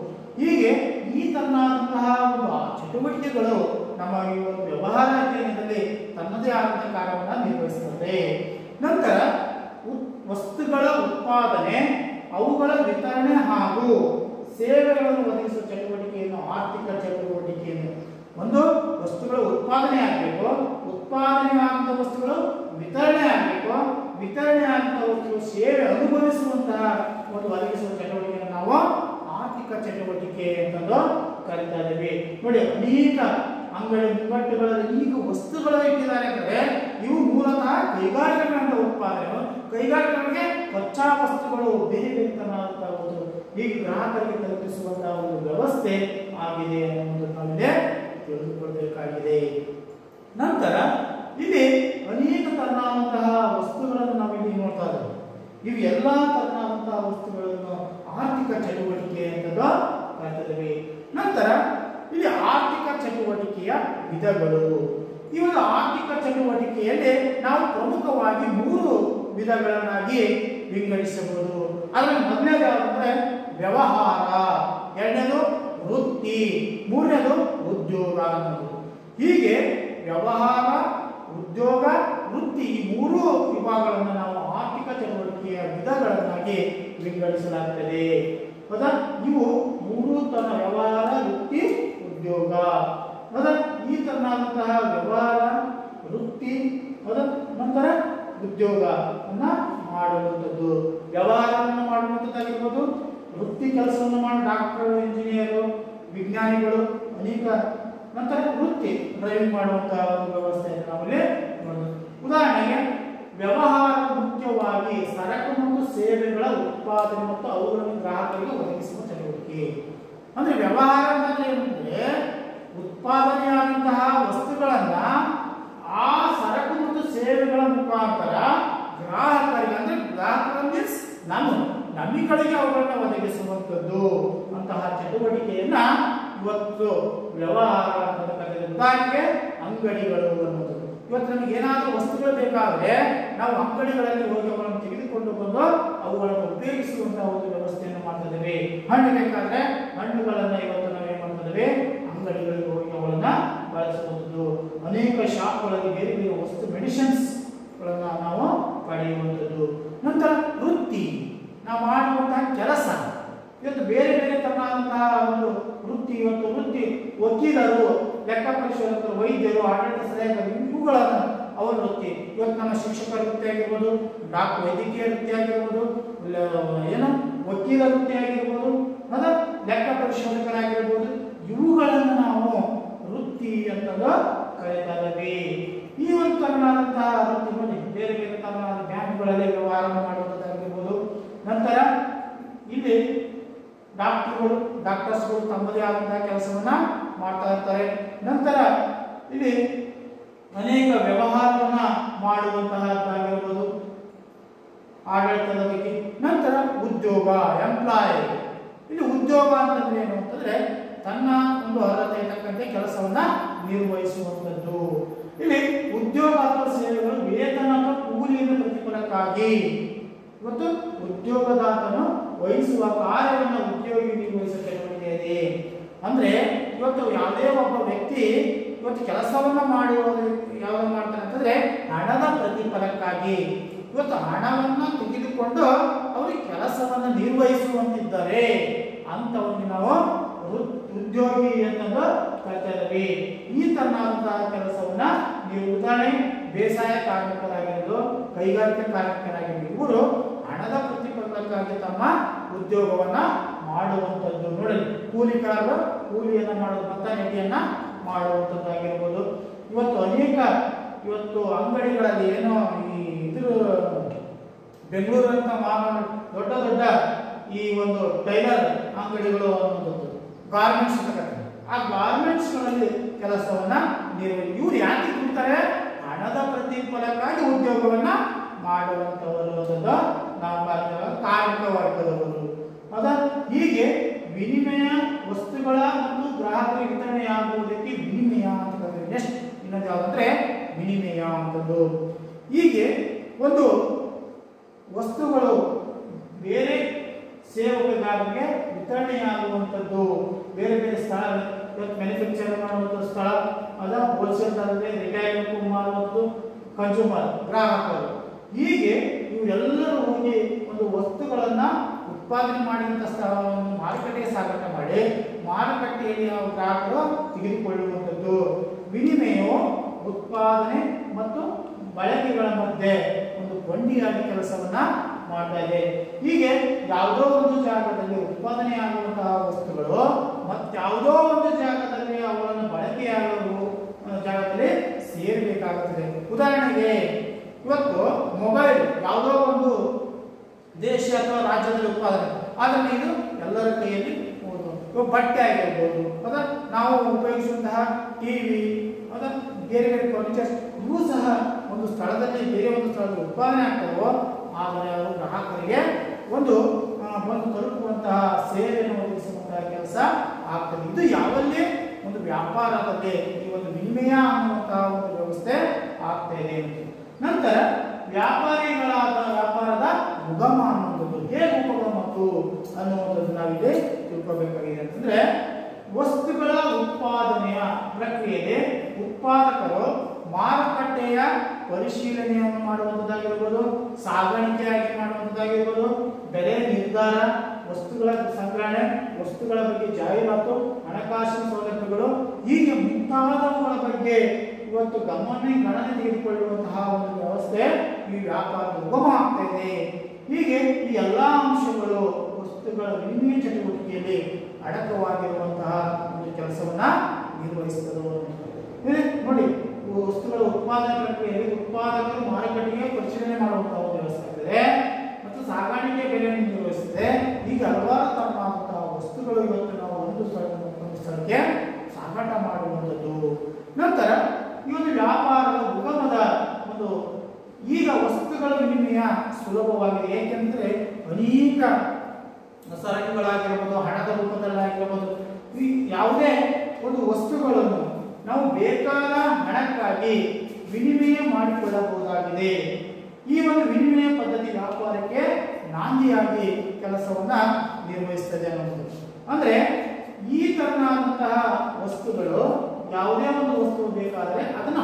ಹೀಗೆ ಈ ತನ್ನಾದಂತಹ ಒಂದು ಆ ಚಟುವಟಿಕೆಗಳು ನಮ್ಮ ಈ ಒಂದು ವ್ಯವಹಾರ ಅಧ್ಯಯನದಲ್ಲಿ ತನ್ನದೇ ಆದಂತಹ ಕಾರ್ಯವನ್ನು ನಿರ್ವಹಿಸುತ್ತದೆ ನಂತರ ಉತ್- ವಸ್ತುಗಳ ಉತ್ಪಾದನೆ ಅವುಗಳ ವಿತರಣೆ ಹಾಗೂ ಸೇವೆಗಳನ್ನು ಒದಗಿಸುವ ಚಟುವಟಿಕೆಯನ್ನು ಆರ್ಥಿಕ ಚಟುವಟಿಕೆಯನ್ನು ಒಂದು ವಸ್ತುಗಳ ಉತ್ಪಾದನೆ ಆಗಬೇಕು ಉತ್ಪಾದನೆ ಆದಂತಹ ವಸ್ತುಗಳು ವಿತರಣೆ ಆಗಬೇಕು ವಿತರಣೆ ಆದಂತಹ ವಸ್ತುಗಳು ಸೇವೆ ಅನುಭವಿಸುವಂತಹ ಒಂದು ಒದಗಿಸುವ ಚಟುವಟಿಕೆಯನ್ನು ನಾವು ಆರ್ಥಿಕ ಚಟುವಟಿಕೆ ಅಂತಂದು ಕರಿತಾ ಇದ್ದೀವಿ ನೋಡಿ ಅನೇಕ ಅಂಗಡಿ ಮುಂಗಟ್ಟುಗಳಲ್ಲಿ ಈಗ ವಸ್ತುಗಳು ಇಟ್ಟಿದ್ದಾರೆ ಅಂದರೆ ಇವು ಮೂಲತಃ ಕೈಗಾರಿಕೆಗಳಿಂದ ಉತ್ಪಾದನೆ ಕೈಗಾರಿಕೆಗಳಿಗೆ ಕಚ್ಚಾ ವಸ್ತುಗಳು ಬೇರೆ ಬೇರೆ ತರನಾದಂತಹ ಒಂದು ಈಗ ಗ್ರಾಹಕರಿಗೆ ತಲುಪಿಸುವಂತಹ ಒಂದು ವ್ಯವಸ್ಥೆ ಆಗಿದೆ ಅನ್ನೋದನ್ನು ನಾವಿಲ್ಲಿ ತಿಳಿದುಕೊಳ್ಬೇಕಾಗಿದೆ ನಂತರ ಇಲ್ಲಿ ಅನೇಕ ತರನಾದಂತಹ ವಸ್ತುಗಳನ್ನು ನಾವಿಲ್ಲಿ ನೋಡ್ತಾ ಇದ್ದೇವೆ ಇವು ಎಲ್ಲ ತರನಾದಂತಹ ವಸ್ತುಗಳನ್ನು ಆರ್ಥಿಕ ಚಟುವಟಿಕೆ ಅಂತದ ಕರ್ತದೆ ನಂತರ ಇಲ್ಲಿ ಆರ್ಥಿಕ ಚಟುವಟಿಕೆಯ ವಿಧಗಳು ಈ ಒಂದು ಆರ್ಥಿಕ ಚಟುವಟಿಕೆಯಲ್ಲಿ ನಾವು ಪ್ರಮುಖವಾಗಿ ಮೂರು ವಿಧಗಳನ್ನಾಗಿ ವಿಂಗಡಿಸಬಹುದು ಅದರಲ್ಲಿ ಮೊದಲನೇದು ಯಾವಂದ್ರೆ ವ್ಯವಹಾರ ಎರಡನೇದು ವೃತ್ತಿ ಮೂರನೇದು ಉದ್ಯೋಗ ಅನ್ನೋದು ಹೀಗೆ ವ್ಯವಹಾರ ಉದ್ಯೋಗ ವೃತ್ತಿ ಈ ಮೂರು ವಿಭಾಗಗಳನ್ನು ನಾವು ಆರ್ಥಿಕ ಚಟುವಟಿಕೆಯ ವಿಧಗಳನ್ನಾಗಿ ವಿಂಗಡಿಸಲಾಗುತ್ತದೆ ಹೌದಾ ಇವು ಮೂರು ತರ ವ್ಯವಹಾರ ವೃತ್ತಿ ಉದ್ಯೋಗ ಹೌದಾ ಈ ತರನಾದಂತಹ ವ್ಯವಹಾರ ವೃತ್ತಿ ಹೌದಾ ನಂತರ ಉದ್ಯೋಗ ಅನ್ನ ಮಾಡುವಂಥದ್ದು ವ್ಯವಹಾರವನ್ನು ಮಾಡುವಂಥದ್ದಾಗಿರ್ಬೋದು ವೃತ್ತಿ ಕೆಲಸವನ್ನು ಮಾಡಿ ಡಾಕ್ಟರ್ ಇಂಜಿನಿಯರು ವಿಜ್ಞಾನಿಗಳು ಅನೇಕ ನಂತರ ವೃತ್ತಿ ಡ್ರೈವಿಂಗ್ ಮಾಡುವಂತಹ ಒಂದು ವ್ಯವಸ್ಥೆಯನ್ನು ನಾವಲ್ಲಿ ನೋಡೋದು ಉದಾಹರಣೆಗೆ ವ್ಯವಹಾರ ಮುಖ್ಯವಾಗಿ ಸರಕು ಮತ್ತು ಸೇವೆಗಳ ಉತ್ಪಾದನೆ ಮತ್ತು ಅವುಗಳನ್ನು ಗ್ರಾಹಕರಿಗೆ ಒದಗಿಸುವ ಚಟುವಟಿಕೆ ಅಂದ್ರೆ ವ್ಯವಹಾರ ಅಂದ್ರೆ ಏನಂದ್ರೆ ಉತ್ಪಾದನೆಯಾದಂತಹ ವಸ್ತುಗಳನ್ನ ಆ ಸರಕು ಮತ್ತು ಸೇವೆಗಳ ಮುಖಾಂತರ ಗ್ರಾಹಕರಿಗೆ ಅಂದ್ರೆ ಗ್ರಾಹಕರ ಮೀನ್ಸ್ ನಾನು ನಮಿಗಳಿಗೆ ಅವುಗಳನ್ನ ಒದಗಿಸುವಂಥದ್ದು ಅಂತಹ ಚಟುವಟಿಕೆಯನ್ನ ಇವತ್ತು ವ್ಯವಹಾರ ಅಂತ ಕರೆದಿದೆ ಉದಾಹರಣೆಗೆ ಅಂಗಡಿಗಳು ಅನ್ನೋದು ಇವತ್ತು ನಮಗೆ ಏನಾದರೂ ವಸ್ತುಗಳು ಬೇಕಾದ್ರೆ ನಾವು ಅಂಗಡಿಗಳಲ್ಲಿ ಹೋಗಿ ಅವುಗಳನ್ನು ತೆಗೆದುಕೊಂಡು ಬಂದು ಅವುಗಳನ್ನು ಉಪಯೋಗಿಸುವಂತಹ ಒಂದು ವ್ಯವಸ್ಥೆಯನ್ನು ಮಾಡ್ತಿದ್ದೇವೆ ಹಣ್ಣು ಬೇಕಾದ್ರೆ ಹಣ್ಣುಗಳನ್ನ ಇವತ್ತು ನಾವು ಏನ್ ಮಾಡ್ತಿದ್ದೇವೆ ಅಂಗಡಿಗಳಿಗೆ ಹೋಗಿ ಅವುಗಳನ್ನ ಬಳಸುವಂಥದ್ದು ಅನೇಕ ಶಾಪ್ಗಳಲ್ಲಿ ಬೇರೆ ಬೇರೆ ವಸ್ತು ಮೆಡಿಸಿನ್ಸ್ ಗಳನ್ನ ನಾವು ಪಡೆಯುವಂಥದ್ದು ನಂತರ ವೃತ್ತಿ ನಾವು ಮಾಡುವಂತಹ ಕೆಲಸ ಇವತ್ತು ಬೇರೆ ಬೇರೆ ತರನಾದಂತಹ ಒಂದು ವೃತ್ತಿ ಇವತ್ತು ವೃತ್ತಿ ವಕೀಲರು ಲೆಕ್ಕ ಪರಿಶೋಧಕರು ವೈದ್ಯರು ಆಡಳಿತ ಸಲಹೆಗಾರರು ಇವುಗಳನ್ನು ಅವರ ವೃತ್ತಿ ಇವತ್ತು ನಮ್ಮ ಶಿಕ್ಷಕರ ವೃತ್ತಿ ಆಗಿರ್ಬೋದು ಡಾಕ್ಟರ್ ವೈದ್ಯಕೀಯ ವೃತ್ತಿ ಆಗಿರ್ಬೋದು ಲ- ಏನು ವಕೀಲ ವೃತ್ತಿ ಆಗಿರ್ಬೋದು ಮತ್ತು ಲೆಕ್ಕ ಪರಿಶೋಧಕರಾಗಿರ್ಬೋದು ಇವುಗಳನ್ನು ನಾವು ವೃತ್ತಿ ಅಂತಂದು ಕರೀತಾ ಇದ್ದೀವಿ ಈ ಒಂದು ತರನಾದಂತಹ ವೃತ್ತಿ ನೋಡಿ ಬೇರೆ ಬೇರೆ ತರನಾದ ಬ್ಯಾಂಕ್ಗಳಲ್ಲಿ ವ್ಯವಹಾರ ಮಾಡುವುದಾಗಿರ್ಬೋದು ನಂತರ ಇಲ್ಲಿ ಡಾಕ್ಟರ್ಗಳು ಡಾಕ್ಟರ್ಸ್ಗಳು ತಮ್ಮದೇ ಆದಂತಹ ಕೆಲಸವನ್ನ ಮಾಡ್ತಾ ಇರ್ತಾರೆ ನಂತರ ಇಲ್ಲಿ ಅನೇಕ ವ್ಯವಹಾರವನ್ನ ಮಾಡುವಂತಹದ್ದಾಗಿರ್ಬೋದು ಆಡಳಿತದ ಬಗ್ಗೆ ನಂತರ ಉದ್ಯೋಗ ಎಂಪ್ಲಾಯ್ ಇಲ್ಲಿ ಉದ್ಯೋಗ ಅಂತಂದ್ರೆ ಏನು ಅಂತಂದ್ರೆ ತನ್ನ ಒಂದು ಅರ್ಹತೆ ತಕ್ಕಂತೆ ಕೆಲಸವನ್ನ ನಿರ್ವಹಿಸುವಂಥದ್ದು ಇಲ್ಲಿ ಉದ್ಯೋಗ ಅಥವಾ ಸೇವೆಗಳು ವೇತನ ಅಥವಾ ಕೂಲಿಯಿಂದ ಪ್ರತಿಫಲಕ್ಕಾಗಿ ಇವತ್ತು ಉದ್ಯೋಗದಾತನು ವಹಿಸುವ ಕಾರ್ಯವನ್ನು ಉದ್ಯೋಗಿ ನಿರ್ವಹಿಸುವ ಚಟುವಟಿಕೆ ಇದೆ ಅಂದ್ರೆ ಇವತ್ತು ಯಾವುದೇ ಒಬ್ಬ ವ್ಯಕ್ತಿ ಇವತ್ತು ಕೆಲಸವನ್ನ ಮಾಡುವುದು ಯಾವಾಗ ಮಾಡ್ತಾನೆ ಅಂತಂದ್ರೆ ಹಣದ ಪ್ರತಿಫಲಕ್ಕಾಗಿ ಇವತ್ತು ಹಣವನ್ನ ತೆಗೆದುಕೊಂಡು ಅವರು ಕೆಲಸವನ್ನ ನಿರ್ವಹಿಸುವಂತಿದ್ದಾರೆ ಅಂತವನ್ನ ನಾವು ವೃತ್- ಉದ್ಯೋಗಿ ಅಂತಂದು ಕರಿತಾ ಇದ್ದೀವಿ ಈ ತರನಾದಂತಹ ಕೆಲಸವನ್ನ ನೀವು ಉದಾಹರಣೆ ಬೇಸಾಯ ಕಾರ್ಮಿಕರಾಗಿರೋದು ಕೈಗಾರಿಕಾ ಕಾರ್ಮಿಕರಾಗಿರೋದು ಇವರು ಹಣದ ಪ್ರತಿಫಲಕ್ಕಾಗಿ ತಮ್ಮ ಉದ್ಯೋಗವನ್ನ ಮಾಡುವಂಥದ್ದು ನೋಡಿ ಕೂಲಿಕಾರರು ಕೂಲಿಯನ್ನ ಮಾಡೋದು ಭತ್ತ ನೆಟ್ಟಿಯನ್ನ ಮಾಡುವಂಥದ್ದಾಗಿರ್ಬೋದು ಇವತ್ತು ಅನೇಕ ಇವತ್ತು ಅಂಗಡಿಗಳಲ್ಲಿ ಏನೋ ಈ ಇದ್ರ ಬೆಂಗಳೂರು ಅಂತ ಮಹಾನಗರ ದೊಡ್ಡ ದೊಡ್ಡ ಈ ಒಂದು ಟೈಲರ್ ಅಂಗಡಿಗಳು ಅನ್ನೋದು ಗಾರ್ಮೆಂಟ್ಸ್ ಅಂತ ಕರೀತಾರೆ ಆ ಗಾರ್ಮೆಂಟ್ಸ್ಗಳಲ್ಲಿ ಕೆಲಸವನ್ನ ನಿರ್ವಹಿ ಇವ್ರು ಯಾಕೆ ದುಡಿತಾರೆ ಹಣದ ಪ್ರತಿಫಲಕ್ಕಾಗಿ ಉದ್ಯೋಗವನ್ನ ಮಾಡುವಂತವರು ಅನ್ನೋದು ನಾವು ಮಾಡ್ತೇವೆ ಕಾರ್ಮಿಕ ವರ್ಗದವರು ಅದ ಹೀಗೆ ವಿನಿಮಯ ವಸ್ತುಗಳ ಮತ್ತು ಗ್ರಾಹಕರಿಗೆ ವಿತರಣೆಯಾಗುವುದಕ್ಕೆ ವಿನಿಮಯ ಅಂತ ಕರೀತಾರೆ ನೆಕ್ಸ್ಟ್ ಇನ್ನೊಂದು ಯಾವ್ದಂದ್ರೆ ವಿನಿಮಯ ಅಂತದ್ದು ಹೀಗೆ ಒಂದು ವಸ್ತುಗಳು ಬೇರೆ ಸೇವಕರಿಗೆ ವಿತರಣೆಯಾಗುವಂಥದ್ದು ಬೇರೆ ಬೇರೆ ಸ್ಥಳ ಇವತ್ತು ಮ್ಯಾನುಫ್ಯಾಕ್ಚರ್ ಮಾಡುವಂಥ ಸ್ಥಳ ಅದ ಹೋಲ್ಸೇಲ್ ದರದಲ್ಲಿ ರಿಟೈಲ್ ಮಾರುವಂಥದ್ದು ಕನ್ಸ್ಯೂಮರ್ ಗ್ರಾಹಕರು ಹೀಗೆ ಇವರೆಲ್ಲರೂ ಹೋಗಿ ಒಂದು ವಸ್ತುಗಳನ್ನ ಉತ್ಪಾದನೆ ಮಾಡಿದಂಥ ಸ್ಥಳವನ್ನು ಮಾರುಕಟ್ಟೆಗೆ ಸಾಗಾಟ ಮಾಡಿ ಮಾರುಕಟ್ಟೆಯಲ್ಲಿ ನಾವು ಗ್ರಾಹಕರು ತೆಗೆದುಕೊಳ್ಳುವಂಥದ್ದು ವಿನಿಮಯವು ಉತ್ಪಾದನೆ ಮತ್ತು ಬಳಕೆಗಳ ಮಧ್ಯೆ ಒಂದು ಕೊಂಡಿಯಾಗಿ ಕೆಲಸವನ್ನ ಮಾಡ್ತಾ ಇದೆ ಹೀಗೆ ಯಾವುದೋ ಒಂದು ಜಾಗದಲ್ಲಿ ಉತ್ಪಾದನೆ ಆಗುವಂತಹ ವಸ್ತುಗಳು ಮತ್ತಾವುದೋ ಒಂದು ಜಾಗದಲ್ಲಿ ಅವುಗಳನ್ನು ಬಳಕೆಯಾಗುವ ಆ, ಜಾಗದಲ್ಲಿ ಸೇರಬೇಕಾಗುತ್ತದೆ ಉದಾಹರಣೆಗೆ ಇವತ್ತು ಮೊಬೈಲ್ ಯಾವುದೋ ಒಂದು ದೇಶ ಅಥವಾ ರಾಜ್ಯದಲ್ಲಿ ಉತ್ಪಾದನೆ ಆದರೆ ಇದು ಎಲ್ಲರ ಕೈಯಲ್ಲಿ ಹೋಗುವುದು ಇವಾಗ ಬಟ್ಟೆ ಆಗಿರ್ಬೋದು ಅದ ನಾವು ಉಪಯೋಗಿಸುವಂತಹ ಟಿವಿ ಅದ ಬೇರೆ ಬೇರೆ ಫರ್ನಿಚರ್ಸ್ ಇವು ಸಹ ಒಂದು ಸ್ಥಳದಲ್ಲಿ ಬೇರೆ ಒಂದು ಸ್ಥಳದಲ್ಲಿ ಉತ್ಪಾದನೆ ಆಗ್ತಾವೋ ಆದರೆ ಅವರು ಗ್ರಾಹಕರಿಗೆ ಒಂದು ಆ, ಬಂದು ತಲುಪುವಂತಹ ಸೇವೆಯನ್ನು ಒದಗಿಸುವಂತಹ ಕೆಲಸ ಆಗ್ತದೆ ಇದು ಯಾವಲ್ಲಿ ಒಂದು ವ್ಯಾಪಾರದಲ್ಲಿ ಈ ಒಂದು ವಿನಿಮಯ ಅನ್ನುವಂತಹ ಒಂದು ವ್ಯವಸ್ಥೆ ಆಗ್ತಾ ಇದೆ ನಂತರ ವ್ಯಾಪಾರಿಗಳಾದ ವ್ಯಾಪಾರದ ಉಗಮ ಅನ್ನುವಂಥದ್ದು ಹೇಗೆ ಉಪಗಮತ್ತು ಅನ್ನುವಂಥದ್ದು ನಾವಿಲ್ಲಿ ತಿಳ್ಕೊಬೇಕಾಗಿದೆ ಅಂತಂದ್ರೆ ವಸ್ತುಗಳ ಉತ್ಪಾದನೆಯ ಪ್ರಕ್ರಿಯೆಯಲ್ಲಿ ಉತ್ಪಾದಕರು ಮಾರುಕಟ್ಟೆಯ ಪರಿಶೀಲನೆಯನ್ನು ಮಾಡುವಂಥದ್ದಾಗಿರ್ಬೋದು ಸಾಗಾಣಿಕೆಯಾಗಿ ಮಾಡುವಂಥದ್ದಾಗಿರ್ಬೋದು ಬೆಲೆ ನಿರ್ಧಾರ ವಸ್ತುಗಳ ಸಂಗ್ರಹಣೆ ವಸ್ತುಗಳ ಬಗ್ಗೆ ಜಾಹೀರಾತು ಹಣಕಾಸಿನ ಸೌಲಭ್ಯಗಳು ಹೀಗೆ ಮುಂತಾದವುಗಳ ಬಗ್ಗೆ ಇವತ್ತು ಗಮನ ಗಣನೆ ತೆಗೆದುಕೊಳ್ಳುವಂತಹ ಒಂದು ವ್ಯವಸ್ಥೆ ಈ ವ್ಯಾಪಾರದ ಉಗಮ ಆಗ್ತಾ ಇದೆ ಹೀಗೆ ಈ ಎಲ್ಲಾ ಅಂಶಗಳು ವಸ್ತುಗಳ ವಿನಿಮಯ ಚಟುವಟಿಕೆಯಲ್ಲಿ ಅಡಕವಾಗಿರುವಂತಹ ಒಂದು ಕೆಲಸವನ್ನ ನಿರ್ವಹಿಸ್ತದೆ ಇದೆ ನೋಡಿ ಇವು ವಸ್ತುಗಳ ಉತ್ಪಾದನೆ ಪ್ರಕ್ರಿಯೆಯಲ್ಲಿ ಉತ್ಪಾದಕರು ಮಾರುಕಟ್ಟೆಗೆ ಪರಿಶೀಲನೆ ಮಾಡುವಂತಹ ಒಂದು ವ್ಯವಸ್ಥೆ ಆಗ್ತದೆ ಮತ್ತು ಸಾಗಾಣಿಕೆ ಬೆಲೆಯನ್ನು ನಿರ್ವಹಿಸುತ್ತದೆ ಹೀಗೆ ಹಲವಾರು ತರನಾದಂತಹ ವಸ್ತುಗಳು ಇವತ್ತು ನಾವು ಒಂದು ಸ್ಥಳದಿಂದ ಮತ್ತೊಂದು ಸ್ಥಳಕ್ಕೆ ಸಾಗಾಟ ಮಾಡುವಂಥದ್ದು ನಂತರ ಈ ಒಂದು ವ್ಯಾಪಾರದ ಉಗಮದ ಒಂದು ಈಗ ವಸ್ತುಗಳ ವಿನಿಮಯ ಸುಲಭವಾಗಿದೆ ಏಕೆಂದರೆ ಅನೇಕ ಸರಕುಗಳಾಗಿರ್ಬೋದು ಹಣದ ರೂಪದಲ್ಲಾಗಿರ್ಬೋದು ಈ ಯಾವುದೇ ಒಂದು ವಸ್ತುಗಳನ್ನು ನಾವು ಬೇಕಾದ ಹಣಕ್ಕಾಗಿ ವಿನಿಮಯ ಮಾಡಿಕೊಳ್ಳಬಹುದಾಗಿದೆ ಈ ಒಂದು ವಿನಿಮಯ ಪದ್ಧತಿ ವ್ಯಾಪಾರಕ್ಕೆ ನಾಂದಿಯಾಗಿ ಕೆಲಸವನ್ನ ನಿರ್ವಹಿಸ್ತದೆ ಅನ್ನೋದು ಅಂದ್ರೆ ಈ ತರನಾದಂತಹ ವಸ್ತುಗಳು ಯಾವುದೇ ಒಂದು ವಸ್ತು ಬೇಕಾದರೆ ಅದನ್ನು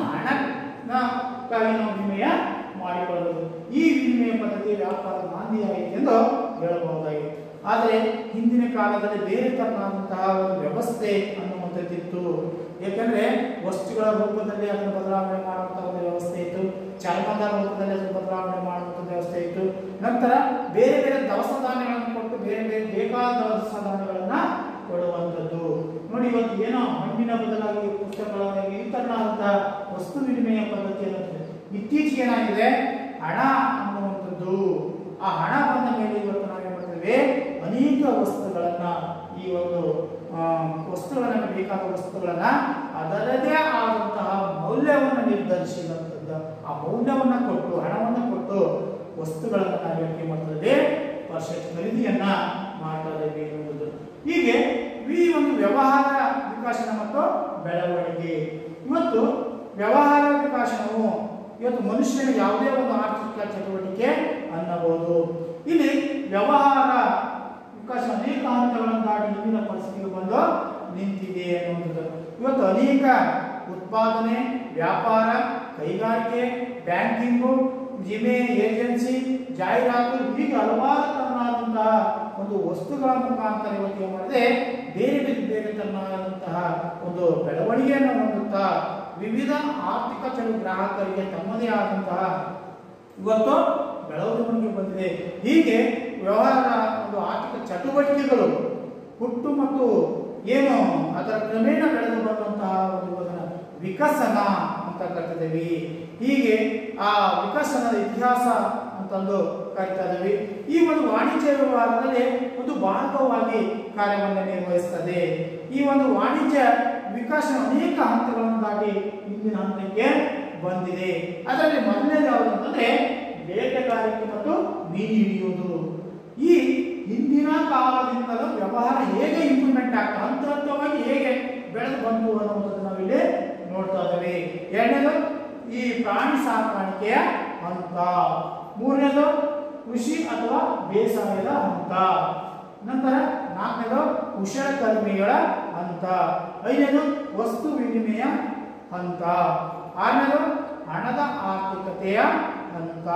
ಹಣಕ್ಕಾಗಿ ನಾವು ವಿನಿಮಯ ಮಾಡಿಕೊಳ್ಳಬಹುದು ಈ ವಿನಿಮಯ ಪದ್ಧತಿ ವ್ಯಾಪಾರ ಮಾಂದಿಯಾಗಿದೆ ಎಂದು ಹೇಳಬಹುದಾಗಿದೆ ಆದರೆ ಹಿಂದಿನ ಕಾಲದಲ್ಲಿ ಬೇರೆ ತರನಾದಂತಹ ಒಂದು ವ್ಯವಸ್ಥೆ ಅನ್ನುವಂಥದ್ದಿತ್ತು ಯಾಕಂದ್ರೆ ವಸ್ತುಗಳ ರೂಪದಲ್ಲಿ ಅದನ್ನು ಬದಲಾವಣೆ ಮಾಡುವಂತಹ ಒಂದು ವ್ಯವಸ್ಥೆ ಇತ್ತು ಚರ್ಮದ ರೂಪದಲ್ಲಿ ಅದನ್ನು ಬದಲಾವಣೆ ಮಾಡುವಂಥ ವ್ಯವಸ್ಥೆ ಇತ್ತು ನಂತರ ಬೇರೆ ಬೇರೆ ದವಸ ಧಾನ್ಯಗಳನ್ನು ಕೊಟ್ಟು ಬೇರೆ ಬೇರೆ ಬೇಕಾದ ದವಸ ಧಾನ್ಯಗಳನ್ನ ಕೊಡುವಂಥದ್ದು ನೋಡಿ ಇವತ್ತು ಏನೋ ಹಣ್ಣಿನ ಬದಲಾಗಿ ಪುಸ್ತಕಗಳಾಗಿ ಈ ತರನಾದಂತಹ ವಸ್ತು ವಿನಿಮಯ ಪದ್ಧತಿ ಅನ್ನೋದು ಇತ್ತೀಚೆಗೆ ಏನಾಗಿದೆ ಹಣ ಅನ್ನುವಂಥದ್ದು ಆ ಹಣ ಬಂದ ಮೇಲೆ ಇವತ್ತು ನಾವು ಏನ್ ಮಾಡ್ತೇವೆ ಅನೇಕ ವಸ್ತುಗಳನ್ನ ಈ ಒಂದು ಆ, ವಸ್ತುಗಳನ್ನ ಬೇಕಾದ ವಸ್ತುಗಳನ್ನ ಅದರದೇ ಆದಂತಹ ಮೌಲ್ಯವನ್ನು ನಿರ್ಧರಿಸಿದಂಥದ್ದು ಆ ಮೌಲ್ಯವನ್ನ ಕೊಟ್ಟು ಹಣವನ್ನು ಕೊಟ್ಟು ವಸ್ತುಗಳನ್ನ ನಾವು ಏನು ಮಾಡ್ತದೆ ಪರ್ಸೆಂಟ್ ಖರೀದಿಯನ್ನ ಮಾಡ್ತಾ ಇದ್ದೇವೆ ಎನ್ನುವುದು ಹೀಗೆ ಈ ಒಂದು ವ್ಯವಹಾರ ವಿಕಾಸನ ಮತ್ತು ಬೆಳವಣಿಗೆ ಇವತ್ತು ವ್ಯವಹಾರ ವಿಕಾಸನವು ಇವತ್ತು ಮನುಷ್ಯನ ಯಾವುದೇ ಒಂದು ಆರ್ಥಿಕ ಚಟುವಟಿಕೆ ಅನ್ನಬಹುದು ಇಲ್ಲಿ ವ್ಯವಹಾರ ವಿಕಾಸ ಅನೇಕ ಹಂತಗಳನ್ನು ದಾಟಿ ಇಂದಿನ ಪರಿಸ್ಥಿತಿಗೆ ಬಂದು ನಿಂತಿದೆ ಅನ್ನುವಂಥದ್ದು ಇವತ್ತು ಅನೇಕ ಉತ್ಪಾದನೆ ವ್ಯಾಪಾರ ಕೈಗಾರಿಕೆ ಬ್ಯಾಂಕಿಂಗು ವಿಮೆ ಏಜೆನ್ಸಿ ಜಾಹೀರಾತು ಹೀಗೆ ಹಲವಾರು ತರನಾದಂತಹ ಒಂದು ವಸ್ತುಗಳ ಮುಖಾಂತರ ಇವತ್ತು ಏನು ಮಾಡಿದೆ ಬೇರೆ ಬೇರೆ ಬೇರೆ ತರನಾದಂತಹ ಒಂದು ಬೆಳವಣಿಗೆಯನ್ನು ಹೊಂದುತ್ತಾ ವಿವಿಧ ಆರ್ಥಿಕ ಚಳು ಗ್ರಾಹಕರಿಗೆ ತಮ್ಮದೇ ಆದಂತಹ ಇವತ್ತು ಬೆಳವಣಿಗೆ ಬಂದಿದೆ ಹೀಗೆ ವ್ಯವಹಾರ ಒಂದು ಆರ್ಥಿಕ ಚಟುವಟಿಕೆಗಳು ಹುಟ್ಟು ಮತ್ತು ಏನು ಅದರ ಕ್ರಮೇಣ ಬೆಳೆದು ಬಂದಂತಹ ಒಂದು ಅದನ್ನ ವಿಕಸನ ಅಂತ ಕರಿತಿದ್ದೇವೆ ಹೀಗೆ ಆ ವಿಕಸನದ ಇತಿಹಾಸ ಅಂತಂದು ಕರಿತಾ ಇದ್ದೀವಿ ಈ ಒಂದು ವಾಣಿಜ್ಯ ವ್ಯವಹಾರದಲ್ಲಿ ಒಂದು ಭಾಗವಾಗಿ ಕಾರ್ಯವನ್ನು ನಿರ್ವಹಿಸ್ತದೆ ಈ ಒಂದು ವಾಣಿಜ್ಯ ವಿಕಾಸ ಅನೇಕ ಹಂತಗಳನ್ನು ದಾಟಿ ಇಂದಿನ ಹಂತಕ್ಕೆ ಬಂದಿದೆ ಅದರಲ್ಲಿ ಮೊದಲನೇದು ಯಾವುದು ಅಂತಂದ್ರೆ ಬೇಟೆಗಾರಿಕೆ ಮತ್ತು ಮೀನು ಹಿಡಿಯುವುದು ಈ ಹಿಂದಿನ ಕಾಲದಿಂದಲೂ ವ್ಯವಹಾರ ಹೇಗೆ ಇಂಪ್ಲಿಮೆಂಟ್ ಆಗ್ತಾ ಹಂತ ಹಂತವಾಗಿ ಹೇಗೆ ಬೆಳೆದು ಬಂತು ಅನ್ನುವಂಥದ್ದು ನಾವಿಲ್ಲಿ ನೋಡ್ತಾ ಇದ್ದೇವೆ ಎರಡನೇದು ಈ ಪ್ರಾಣಿ ಸಾಕಾಣಿಕೆಯ ಹಂತ ಮೂರನೇದು ಕೃಷಿ ಅಥವಾ ಬೇಸಾಯದ ಹಂತ ನಂತರ ನಾಲ್ಕನೇದು ಕುಶಲಕರ್ಮಿಗಳ ಹಂತ ಐದನೇದು ವಸ್ತು ವಿನಿಮಯ ಹಂತ ಆರನೇದು ಹಣದ ಆರ್ಥಿಕತೆಯ ಹಂತ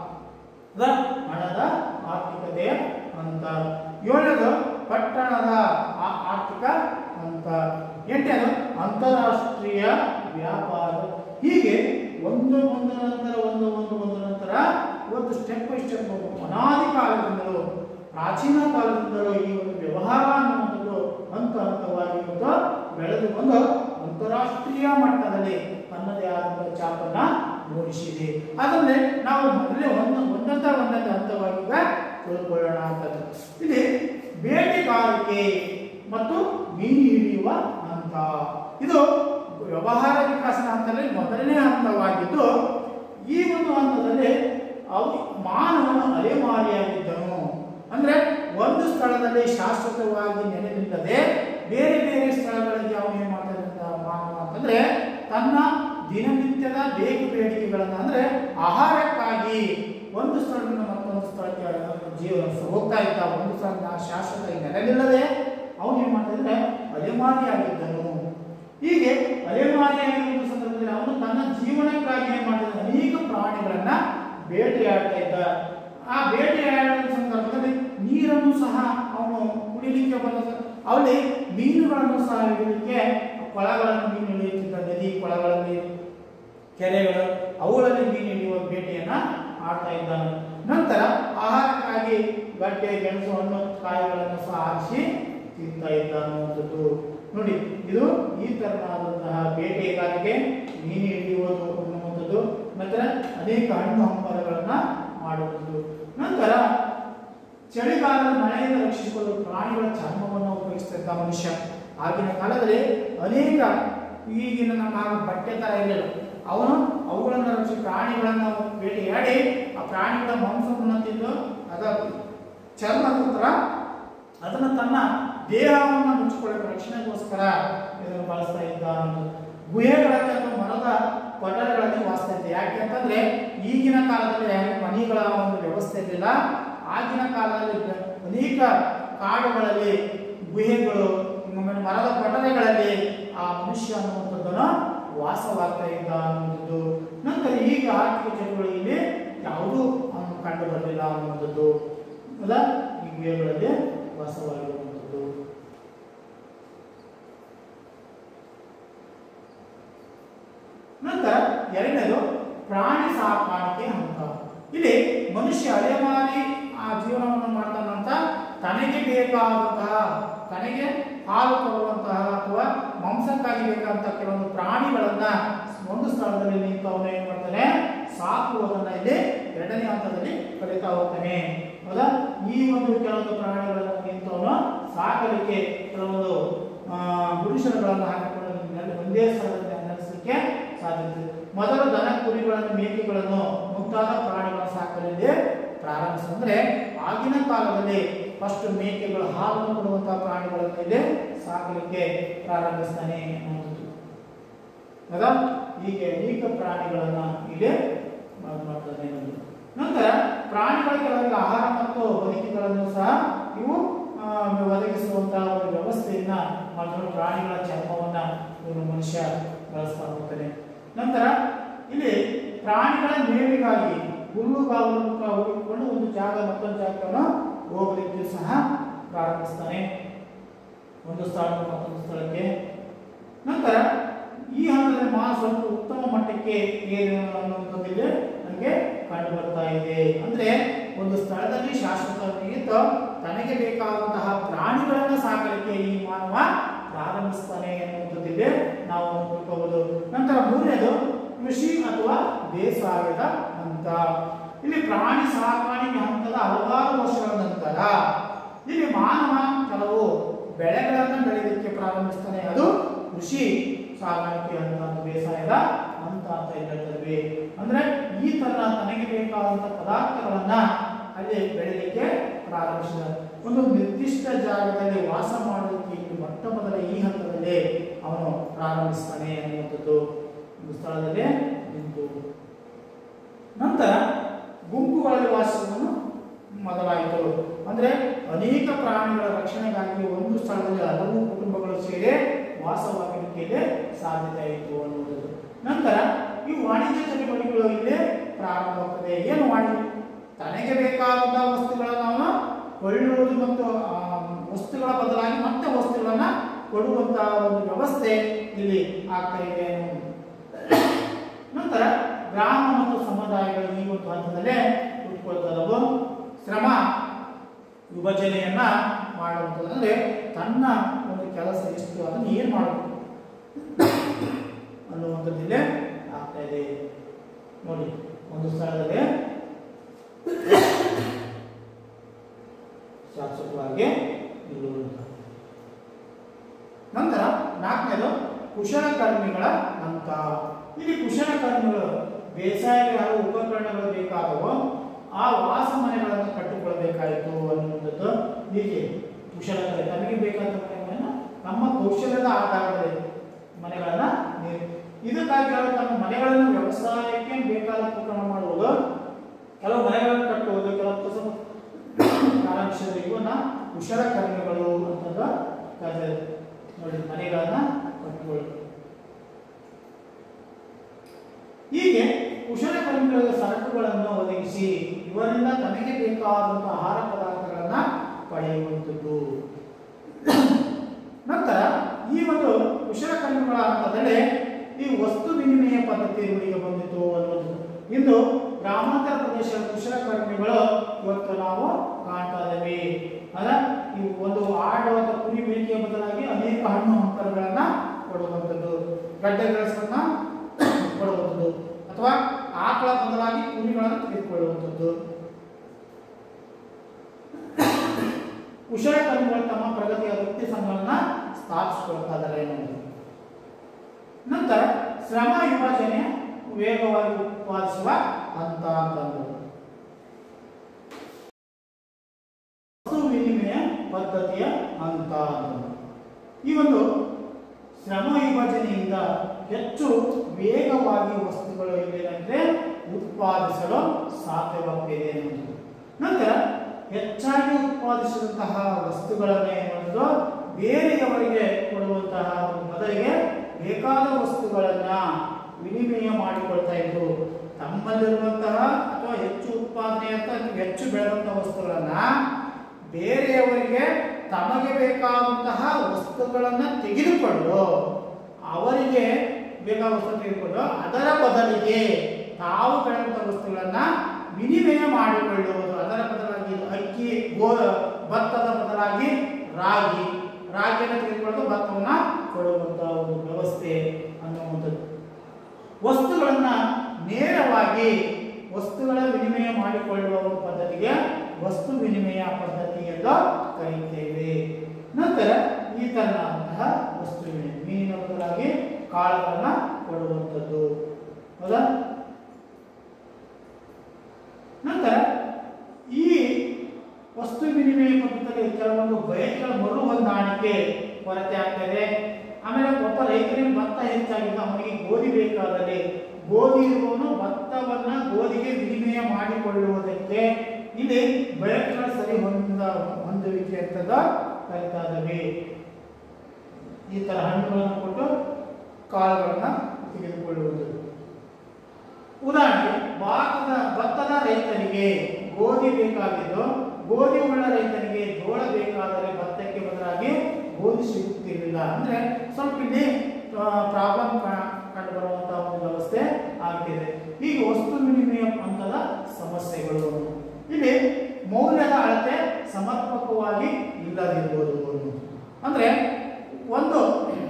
ದ ಹಣದ ಆರ್ಥಿಕತೆಯ ಹಂತ ಏಳನೇದು ಪಟ್ಟಣದ ಆ- ಆರ್ಥಿಕ ಹಂತ ಎಂಟನೇದು ಅಂತಾರಾಷ್ಟ್ರೀಯ ವ್ಯಾಪಾರ ಹೀಗೆ ಒಂದು ಒಂದು ನಂತರ ಒಂದು ಒಂದು ಒಂದು ನಂತರ ಇವತ್ತು ಸ್ಟೆಪ್ ಬೈ ಸ್ಟೆಪ್ ಅನಾದಿ ಕಾಲದಿಂದಲೂ ಪ್ರಾಚೀನ ಕಾಲದಿಂದಲೂ ಈ ಒಂದು ವ್ಯವಹಾರ ಅನ್ನುವಂಥದ್ದು ಹಂತ ಹಂತವಾಗಿ ಇವತ್ತು ಬೆಳೆದು ಬಂದು ಅಂತಾರಾಷ್ಟ್ರೀಯ ಮಟ್ಟದಲ್ಲಿ ತನ್ನದೇ ಆದಂತಹ ಚಾಪನ್ನ ಮೂಡಿಸಿದೆ ಅದನ್ನೇ ನಾವು ಮೊದಲೇ ಒಂದು ಒಂದಂತ ಒಂದಂತ ಹಂತವಾಗಿ ಈಗ ತಿಳ್ಕೊಳ್ಳೋಣ ಅಂತದ್ದು ಇಲ್ಲಿ ಬೇಟೆಗಾರಿಕೆ ಮತ್ತು ಮೀನು ಹಿಡಿಯುವ ಹಂತ ಇದು ವ್ಯವಹಾರ ವಿಕಾಸನ ಹಂತದಲ್ಲಿ ಮೊದಲನೇ ಹಂತವಾಗಿದ್ದು ಈ ಒಂದು ಹಂತದಲ್ಲಿ ಅವು ಮಾನವನು ಅಲೆಮಾರಿಯಾಗಿದ್ದನು ಅಂದ್ರೆ ಒಂದು ಸ್ಥಳದಲ್ಲಿ ಶಾಶ್ವತವಾಗಿ ನೆಲೆನಿಲ್ಲದೆ ಬೇರೆ ಬೇರೆ ಸ್ಥಳಗಳಲ್ಲಿ ಅವನು ಏನ್ ಮಾಡ್ತಾನೆ ಅಂತ ಮಾನವ ಅಂತಂದ್ರೆ ತನ್ನ ದಿನನಿತ್ಯದ ಬೇಕು ಬೇಡಿಕೆಗಳನ್ನ ಅಂದ್ರೆ ಆಹಾರಕ್ಕಾಗಿ ಒಂದು ಸ್ಥಳದಿಂದ ಮತ್ತೊಂದು ಸ್ಥಳಕ್ಕೆ ಜೀವ ಹೋಗ್ತಾ ಇದ್ದ ಒಂದು ಸ್ಥಳದಿಂದ ಶಾಶ್ವತ ನೆಲೆನಿಲ್ಲದೆ ಅವನು ಏನ್ ಮಾಡ್ತಿದ್ರೆ ಅಲೆಮಾರಿಯಾಗಿದ್ದನು ಹೀಗೆ ಅಲೆಮಾರಿಯಾಗಿರುವ ಸಂದರ್ಭದಲ್ಲಿ ಅವನು ತನ್ನ ಜೀವನಕ್ಕಾಗಿ ಏನ್ ಮಾಡ್ತಿದ್ದ ಅನೇಕ ಪ್ರಾಣಿಗಳನ್ನ ಬೇಟೆಯಾಡ್ತಾ ಇದ್ದ ಆ ಬೇಟೆಯಾಡುವ ಸಂದರ್ಭದಲ್ಲಿ ನೀರನ್ನು ಸಹ ಅವನು ಕುಡಿಲಿಕ್ಕೆ ಬಂದ ಅಲ್ಲಿ ಮೀನುಗಳನ್ನು ಸಹ ಹಿಡಿಯಲಿಕ್ಕೆ ಕೊಳಗಳನ್ನು ಮೀನು ಹಿಡಿಯುತ್ತಿದ್ದ ನದಿ ಕೊಳಗಳಲ್ಲಿ ಕೆರೆಗಳು ಅವುಗಳಲ್ಲಿ ಮೀನು ಹಿಡಿಯುವ ಬೇಟೆಯನ್ನ ಆಡ್ತಾ ಇದ್ದಾನೆ ನಂತರ ಆಹಾರಕ್ಕಾಗಿ ಗಡ್ಡೆ ಗೆಣಸು ಹಣ್ಣು ಕಾಯಿಗಳನ್ನು ಸಹ ಆರಿಸಿ ತಿಂತಾ ಇದ್ದ ಅನ್ನುವಂಥದ್ದು ನೋಡಿ ಇದು ಈ ತರನಾದಂತಹ ಬೇಟೆಗಾರಿಕೆ ಮೀನು ಹಿಡಿಯುವುದು ಅನ್ನುವಂಥದ್ದು ನಂತರ ಅನೇಕ ಹಣ್ಣು ಹಂಪಲಗಳನ್ನ ಮಾಡುವುದು ನಂತರ ಚಳಿಗಾಲದ ಮಳೆಯಿಂದ ರಕ್ಷಿಸಿಕೊಳ್ಳಲು ಪ್ರಾಣಿಗಳ ಚರ್ಮವನ್ನು ಉಪಯೋಗಿಸ್ತಾ ಇದ್ದ ಮನುಷ್ಯ ಆಗಿನ ಕಾಲದಲ್ಲಿ ಅನೇಕ ಈಗಿನ ನಮ್ಮ ಬಟ್ಟೆ ತರ ಇರಲಿಲ್ಲ ಅವನು ಅವುಗಳನ್ನು ರಕ್ಷಿ ಪ್ರಾಣಿಗಳನ್ನು ಬೇಟೆಯಾಡಿ ಆ ಪ್ರಾಣಿಗಳ ಮಾಂಸವನ್ನು ತಿಂದು ಅದ ಚರ್ಮದ ನಂತರ ಅದನ್ನು ತನ್ನ ದೇಹವನ್ನು ಮುಚ್ಚಿಕೊಳ್ಳಲು ರಕ್ಷಣೆಗೋಸ್ಕರ ಇದನ್ನು ಬಳಸ್ತಾ ಇದ್ದ ಅನ್ನೋದು. ಗುಹೆಗಳಲ್ಲಿ ಅಥವಾ ಮರದ ಪಟಲಗಳಲ್ಲಿ ವಾಸಿಸ್ತಾ ಇದ್ದ ಯಾಕೆ ಅಂತಂದ್ರೆ ಈಗಿನ ಕಾಲದಲ್ಲಿ ಮನೆಗಳ ಒಂದು ವ್ಯವಸ್ಥೆ ಇರಲಿಲ್ಲ ಆಗಿನ ಕಾಲದಲ್ಲಿ ಬೆ- ಅನೇಕ ಕಾಡುಗಳಲ್ಲಿ ಗುಹೆಗಳು ಆಮೇಲೆ ಮರದ ಪಟ್ಟಣಗಳಲ್ಲಿ ಆ ಮನುಷ್ಯ ಅನ್ನುವಂಥದ್ದನ್ನು ವಾಸವಾಗ್ತಾ ಇದ್ದ ಅನ್ನುವಂಥದ್ದು ನಂತರ ಈಗ ಆರ್ಥಿಕ ಚಟುವಟಿಕೆಯಲ್ಲಿ ಯಾವುದೂ ಅವನು ಕಂಡು ಬರಲಿಲ್ಲ ಅನ್ನುವಂಥದ್ದು ಅಲ್ಲ ಈ ಗುಹೆಗಳಲ್ಲಿ ವಾಸವಾಗಿರುವಂಥದ್ದು ನಂತರ ಎರಡನೇದು ಪ್ರಾಣಿ ಸಾಕಾಣಿಕೆ ಹಂತ ಇಲ್ಲಿ ಮನುಷ್ಯ ಅಲೆಮಾರಿ ಆ ಜೀವನವನ್ನು ಮಾಡ್ತಾನಂತ ತನಗೆ ಬೇಕಾದಂತಹ ತನಗೆ ಹಾಲು ಕೊಡುವಂತಹ ಅಥವಾ ಮಾಂಸಕ್ಕಾಗಿ ಬೇಕಾದಂತ ಕೆಲವೊಂದು ಪ್ರಾಣಿಗಳನ್ನ ಒಂದು ಸ್ಥಳದಲ್ಲಿ ನಿಂತು ಅವನು ಏನ್ ಮಾಡ್ತಾನೆ ಸಾಕುವುದನ್ನ ಇಲ್ಲಿ ಎರಡನೇ ಹಂತದಲ್ಲಿ ಕಲಿತಾ ಹೋಗ್ತಾನೆ ಹೌದಾ ಈ ಒಂದು ಕೆಲವೊಂದು ಪ್ರಾಣಿಗಳನ್ನು ನಿಂತು ಅವನು ಸಾಕಲಿಕ್ಕೆ ಕೆಲವೊಂದು ಆ, ಗುಡಿಸಲುಗಳನ್ನು ಹಾಕಿಕೊಂಡು ನೆಲೆ- ಒಂದೇ ಸ್ಥಳದಲ್ಲಿ ನಡೆಸಲಿಕ್ಕೆ ಸಾಧ್ಯತೆ ಮೊದಲು ದನ ಕುರಿಗಳನ್ನು ಮೇಕೆಗಳನ್ನು ಮುಂತಾದ ಪ್ರಾಣಿಗಳನ್ನು ಸಾಕಲಿದೆ ಪ್ರಾರಂಭಿಸಿದ್ರೆ ಆಗಿನ ಕಾಲದಲ್ಲಿ ಫಸ್ಟ್ ಮೇಕೆಗಳು ಹಾಲನ್ನು ಕೊಡುವಂತಹ ಪ್ರಾಣಿಗಳನ್ನು ಇಲ್ಲಿ ಸಾಕಲಿಕ್ಕೆ ಪ್ರಾರಂಭಿಸ್ತಾನೆ ಅನ್ನುವಂಥದ್ದು ಹೌದಾ ಹೀಗೆ ಅನೇಕ ಪ್ರಾಣಿಗಳನ್ನ ಇಲ್ಲಿ ಮಾಡ್- ಮಾಡ್ತಾನೆ ಅನ್ನೋದು. ನಂತರ ಪ್ರಾಣಿಗಳ ಕೆಲವರಿಗೆ ಆಹಾರ ಮತ್ತು ಬದುಕಿಗಳನ್ನು ಸಹ ಇವು ಆ, ಒದಗಿಸುವಂತಹ ಒಂದು ವ್ಯವಸ್ಥೆಯನ್ನ ಮಾಡಿದ್ರು ಪ್ರಾಣಿಗಳ ಚರ್ಮವನ್ನ ಇವನು ಮನುಷ್ಯ ಬಳಸ್ತಾ ಹೋಗ್ತಾನೆ ನಂತರ ಇಲ್ಲಿ ಪ್ರಾಣಿಗಳ ಮೇವಿಗಾಗಿ ಹುಲ್ಲುಗಾವಲನ್ನು ಹುಡುಕಿಕೊಂಡು ಒಂದು ಜಾಗ ಮತ್ತೊಂದು ಜಾಗವನ್ನು ಹೋಗಲಿಕ್ಕೆ ಸಹ ಪ್ರಾರಂಭಿಸ್ತಾನೆ ಒಂದು ಸ್ಥಳದಿಂದ ಮತ್ತೊಂದು ಸ್ಥಳಕ್ಕೆ ನಂತರ ಈ ಹಂತದಲ್ಲಿ ಮಾ ಸ್ವಲ್ಪ ಉತ್ತಮ ಮಟ್ಟಕ್ಕೆ ಏನು ಅನ್ನುವಂಥದ್ದಿಲ್ಲಿ ನಮಗೆ ಕಂಡು ಬರ್ತಾ ಇದೆ ಅಂದ್ರೆ ಒಂದು ಸ್ಥಳದಲ್ಲಿ ಶಾಶ್ವತವಾಗಿದ್ದು ತನಗೆ ಬೇಕಾದಂತಹ ಪ್ರಾಣಿಗಳನ್ನು ಸಾಕಲಿಕ್ಕೆ ಈ ಮಾನವ ಪ್ರಾರಂಭಿಸ್ತಾನೆ ಎನ್ನುವಂಥದ್ದಿಲ್ಲಿ ನಾವು ತಿಳ್ಕೋಬಹುದು ನಂತರ ಮೂರನೇದು ಕೃಷಿ ಅಥವಾ ಬೇಸಾಯದ ಹಂತ ಇಲ್ಲಿ ಪ್ರಾಣಿ ಸಾಕಾಣಿಕೆ ಹಂತದ ಹಲವಾರು ವರ್ಷಗಳ ನಂತರ ಇಲ್ಲಿ ಮಾನವ ಕೆಲವು ಬೆಳೆಗಳನ್ನು ಬೆಳೆಯಲಿಕ್ಕೆ ಪ್ರಾರಂಭಿಸ್ತಾನೆ ಅದು ಕೃಷಿ ಸಾಗಾಣಿಕೆ ಹಂತ ಅಂತ ಬೇಸಾಯದ ಹಂತ ಅಂತ ಇಲ್ಲಿ ಹೇಳ್ತಿದ್ವಿ ಅಂದ್ರೆ ಈ ತರ ತನಗೆ ಬೇಕಾದಂತ ಪದಾರ್ಥಗಳನ್ನ ಅಲ್ಲಿ ಬೆಳೆಯಲಿಕ್ಕೆ ಪ್ರಾರಂಭಿಸಿದ ಒಂದು ನಿರ್ದಿಷ್ಟ ಜಾಗದಲ್ಲಿ ವಾಸ ಮಾಡಲಿಕ್ಕೆ ಇಲ್ಲಿ ಮೊಟ್ಟ ಮೊದಲ ಈ ಹಂತದಲ್ಲಿ ಅವನು ಪ್ರಾರಂಭಿಸ್ತಾನೆ ಅನ್ನುವಂಥದ್ದು ಒಂದು ಸ್ಥಳದಲ್ಲಿ ನಿಂತು ನಂತರ ಗುಂಪುಗಳಲ್ಲಿ ವಾಸವನ್ನು ಮೊದಲಾಯಿತು ಅಂದ್ರೆ ಅನೇಕ ಪ್ರಾಣಿಗಳ ರಕ್ಷಣೆಗಾಗಿ ಒಂದು ಸ್ಥಳದಲ್ಲಿ ಹಲವು ಕುಟುಂಬಗಳು ಸೇರಿ ವಾಸವಾಗಿರಲಿಕ್ಕೆ ಇಲ್ಲಿ ಸಾಧ್ಯತೆ ಆಯಿತು ಅನ್ನುವುದು ನಂತರ ಈ ವಾಣಿಜ್ಯ ಚಟುವಟಿಕೆಗಳು ಇಲ್ಲಿ ಪ್ರಾರಂಭವಾಗ್ತದೆ ಏನು ವಾಣಿಜ್ಯ ತನಗೆ ಬೇಕಾದಂತಹ ವಸ್ತುಗಳನ್ನು ಅವನು ಕೊಳ್ಳುವುದು ಮತ್ತು ಆ, ವಸ್ತುಗಳ ಬದಲಾಗಿ ಮತ್ತೆ ವಸ್ತುಗಳನ್ನ ಕೊಡುವಂತಹ ಒಂದು ವ್ಯವಸ್ಥೆ ಇಲ್ಲಿ ಆಗ್ತಾ ಇದೆ ಅನ್ನುವುದು. ನಂತರ ಗ್ರಾಮ ಮತ್ತು ಸಮುದಾಯಗಳು ಈ ಒಂದು ಹಂತದಲ್ಲೇ ಉಟ್ಕೊಳ್ತಾರವು ಶ್ರಮ ವಿಭಜನೆಯನ್ನ ಮಾಡುವಂಥದ್ದು ಅಂದ್ರೆ ತನ್ನ ಒಂದು ಕೆಲಸ ಎಷ್ಟು ಅದನ್ನು ಏನ್ ಮಾಡಬೇಕು ಅನ್ನುವಂಥದ್ದಿಲ್ಲೇ ಆಗ್ತಾ ಇದೆ ನೋಡಿ ಒಂದು ಸ್ಥಳದಲ್ಲಿ ಶಾಶ್ವತವಾಗಿ ನಿಲ್ಲುವಂತ ನಂತರ ನಾಲ್ಕನೇದು ಕುಶಲಕರ್ಮಿಗಳ ಹಂತ ಇಲ್ಲಿ ಕುಶಲಕರ್ಮಿಗಳು ಬೇಸಾಯಕ್ಕೆ ಹಲವು ಉಪಕರಣಗಳು ಬೇಕಾದವು ಆ ವಾಸ ಮನೆಗಳನ್ನು ಕಟ್ಟಿಕೊಳ್ಳಬೇಕಾಯಿತು ಅನ್ನುವಂಥದ್ದು ಹೀಗೆ ಕುಶಲಕರ್ಮಿ ತಮಗೆ ಬೇಕಾದ ಮನೆಗಳನ್ನು ನಮ್ಮ ಕೌಶಲ್ಯದ ಆಧಾರದಲ್ಲಿ ಮನೆಗಳನ್ನ ನಿರ್- ಇದಕ್ಕಾಗಿ ಅವರು ತಮ್ಮ ಮನೆಗಳನ್ನು ವ್ಯವಸಾಯಕ್ಕೆ ಬೇಕಾದ ಉಪಕರಣ ಮಾಡುವುದು ಕೆಲವು ಮನೆಗಳನ್ನು ಕಟ್ಟುವುದು ಕೆಲವು ಕಸ ಪ್ರಾರಂಭಿಸಿದ ಇವನ್ನ ಕುಶಲಕರ್ಮಿಗಳು ಅಂತಂದು ಕರೀತಾರೆ. ನೋಡಿ ಮನೆಗಳನ್ನ ಕಟ್ಟಿಕೊಳ್ಳುವುದು ಹೀಗೆ ಕುಶಲಕರ್ಮಿಗಳಿಗೆ ಸರಕುಗಳನ್ನು ಒದಗಿಸಿ ಇವರಿಂದ ತನಗೆ ಬೇಕಾದಂತಹ ಆಹಾರ ಪದಾರ್ಥಗಳನ್ನ ಪಡೆಯುವಂಥದ್ದು ನಂತರ ಈ ಒಂದು ಕುಶಲಕರ್ಮಿಗಳ ಹಂತದಲ್ಲಿ ಈ ವಸ್ತು ವಿನಿಮಯ ಪದ್ಧತಿ ರೂಢಿಗೆ ಬಂದಿತು ಅನ್ನೋದು ಇಂದು ಗ್ರಾಮಾಂತರ ಪ್ರದೇಶದ ಕುಶಲಕರ್ಮಿಗಳು ಇವತ್ತು ನಾವು ಕಾಣ್ತಾ ಇದ್ದೀವಿ ಅದ ಈ ಒಂದು ಆಡು ಅಥವಾ ಕುರಿ ಮೇಕೆಯ ಬದಲಾಗಿ ಅನೇಕ ಹಣ್ಣು ಹಂಪಲುಗಳನ್ನ ಕೊಡುವಂಥದ್ದು ಗಡ್ಡೆ ಗೆಣಸನ್ನ ಕೊಡುವಂಥದ್ದು ಅಥವಾ ಆಕಳ ಬದಲಾಗಿ ಕುರಿಗಳನ್ನು ತೆಗೆದುಕೊಳ್ಳುವಂಥದ್ದು ಕುಶಲಕರ್ಮಿಗಳು ತಮ್ಮ ಪ್ರಗತಿಯ ವೃತ್ತಿ ಸಂಘಗಳನ್ನ ಸ್ಥಾಪಿಸಿಕೊಳ್ತಾ ಇದ್ದಾರೆ ಅನ್ನೋದು ನಂತರ ಶ್ರಮ ವಿಭಜನೆ ವೇಗವಾಗಿ ಉತ್ಪಾದಿಸುವ ಹಂತ ಅಂತಂದು ವಸ್ತು ವಿನಿಮಯ ಪದ್ಧತಿಯ ಹಂತ ಅಂತಂದು ಈ ಒಂದು ಶ್ರಮ ವಿಭಜನೆಯಿಂದ ಹೆಚ್ಚು ವೇಗವಾಗಿ ವಸ್ತುಗಳು ಏನೇನಂದ್ರೆ ಉತ್ಪಾದಿಸಲು ಸಾಧ್ಯವಾಗ್ತಿದೆ ಅನ್ನೋದು ನಂತರ ಹೆಚ್ಚಾಗಿ ಉತ್ಪಾದಿಸಿದಂತಹ ವಸ್ತುಗಳನ್ನೇ ಒಂದು ಬೇರೆಯವರಿಗೆ ಕೊಡುವಂತಹ ಒಂದು ಮೊದಲಿಗೆ ಬೇಕಾದ ವಸ್ತುಗಳನ್ನ ವಿನಿಮಯ ಮಾಡಿಕೊಳ್ತಾ ಇದ್ರು ತಮ್ಮಲ್ಲಿರುವಂತಹ ಅಥವಾ ಹೆಚ್ಚು ಉತ್ಪಾದನೆ ಅಂತ ಹೆಚ್ಚು ಬೆಳೆದಂತಹ ವಸ್ತುಗಳನ್ನ ಬೇರೆಯವರಿಗೆ ತಮಗೆ ಬೇಕಾದಂತಹ ವಸ್ತುಗಳನ್ನ ತೆಗೆದುಕೊಂಡು ಅವರಿಗೆ ಬೇಕಾದ ವಸ್ತು ತೆಗೆದುಕೊಂಡು ಅದರ ಬದಲಿಗೆ ತಾವು ಬೆಳೆದಂತಹ ವಸ್ತುಗಳನ್ನ ವಿನಿಮಯ ಮಾಡಿಕೊಳ್ಳುವುದು ಅದರ ಬದಲಾಗಿ ಅಕ್ಕಿ ಗೋ ಭತ್ತದ ಬದಲಾಗಿ ರಾಗಿ ರಾಗಿಯನ್ನು ತೆಗೆದುಕೊಂಡು ಭತ್ತವನ್ನ ಕೊಡುವಂತಹ ಒಂದು ವ್ಯವಸ್ಥೆ ಅನ್ನುವಂಥದ್ದು ವಸ್ತುಗಳನ್ನ ನೇರವಾಗಿ ವಸ್ತುಗಳ ವಿನಿಮಯ ಮಾಡಿಕೊಳ್ಳುವ ಒಂದು ಪದ್ಧತಿಗೆ ವಸ್ತು ವಿನಿಮಯ ಪದ್ಧತಿ ಎಂದು ಕರೆಯುತ್ತೇವೆ ನಂತರ ಈ ತರನಾದಂತಹ ವಸ್ತು ವಿನಿಮಯ ಮೀನಿನ ಬದಲಾಗಿ ಕಾಳುಗಳನ್ನ ಕೊಡುವಂಥದ್ದು ಹೌದಾ ನಂತರ ಈ ವಸ್ತು ವಿನಿಮಯ ಪದ್ಧತಿಯಲ್ಲಿ ಕೆಲವೊಂದು ಬಯಕೆಗಳ ಮರು ಹೊಂದಾಣಿಕೆ ಕೊರತೆ ಆಗ್ತದೆ ಆಮೇಲೆ ಒಬ್ಬ ರೈತರಿಗೆ ಭತ್ತ ಹೆಚ್ಚಾಗಿದ್ದು ಅವನಿಗೆ ಗೋಧಿ ಬೇಕಾದರೆ ಗೋಧಿ ಇರುವವನು ಭತ್ತವನ್ನ ಗೋಧಿಗೆ ವಿನಿಮಯ ಮಾಡಿಕೊಳ್ಳುವುದಕ್ಕೆ ಇಲ್ಲಿ ಬೆಳಕುಗಳ ಸರಿ ಹೊಂದ ಹೊಂದುವಿಕೆ ಅಂತದ ಕರಿತಾ ಇದ್ದಾವೆ ಈ ತರ ಹಣ್ಣುಗಳನ್ನು ಕೊಟ್ಟು ಕಾಳುಗಳನ್ನ ತೆಗೆದುಕೊಳ್ಳುವುದು ಉದಾಹರಣೆಗೆ ಭಾರತದ ಭತ್ತದ ರೈತರಿಗೆ ಗೋಧಿ ಬೇಕಾಗಿದ್ದು ಗೋಧಿ ಉಳ್ಳ ರೈತರಿಗೆ ಜೋಳ ಬೇಕಾದರೆ ಭತ್ತಕ್ಕೆ ಬದಲಾಗಿ ಗೋಧಿ ಸಿಗುತ್ತಿರಲಿಲ್ಲ ಅಂದ್ರೆ ಸ್ವಲ್ಪ ಇಲ್ಲಿ ಪ್ರಾಬ್ಲಮ್ ಕಂಡು ಬರುವಂತಹ ಒಂದು ವ್ಯವಸ್ಥೆ ಆಗ್ತಿದೆ ಈಗ ವಸ್ತು ವಿನಿಮಯ ಹಂತದ ಸಮಸ್ಯೆಗಳು ಇಲ್ಲಿ ಮೌಲ್ಯದ ಅಳತೆ ಸಮರ್ಪಕವಾಗಿ ಇಲ್ಲದಿರುವುದು ಅಂದ್ರೆ ಒಂದು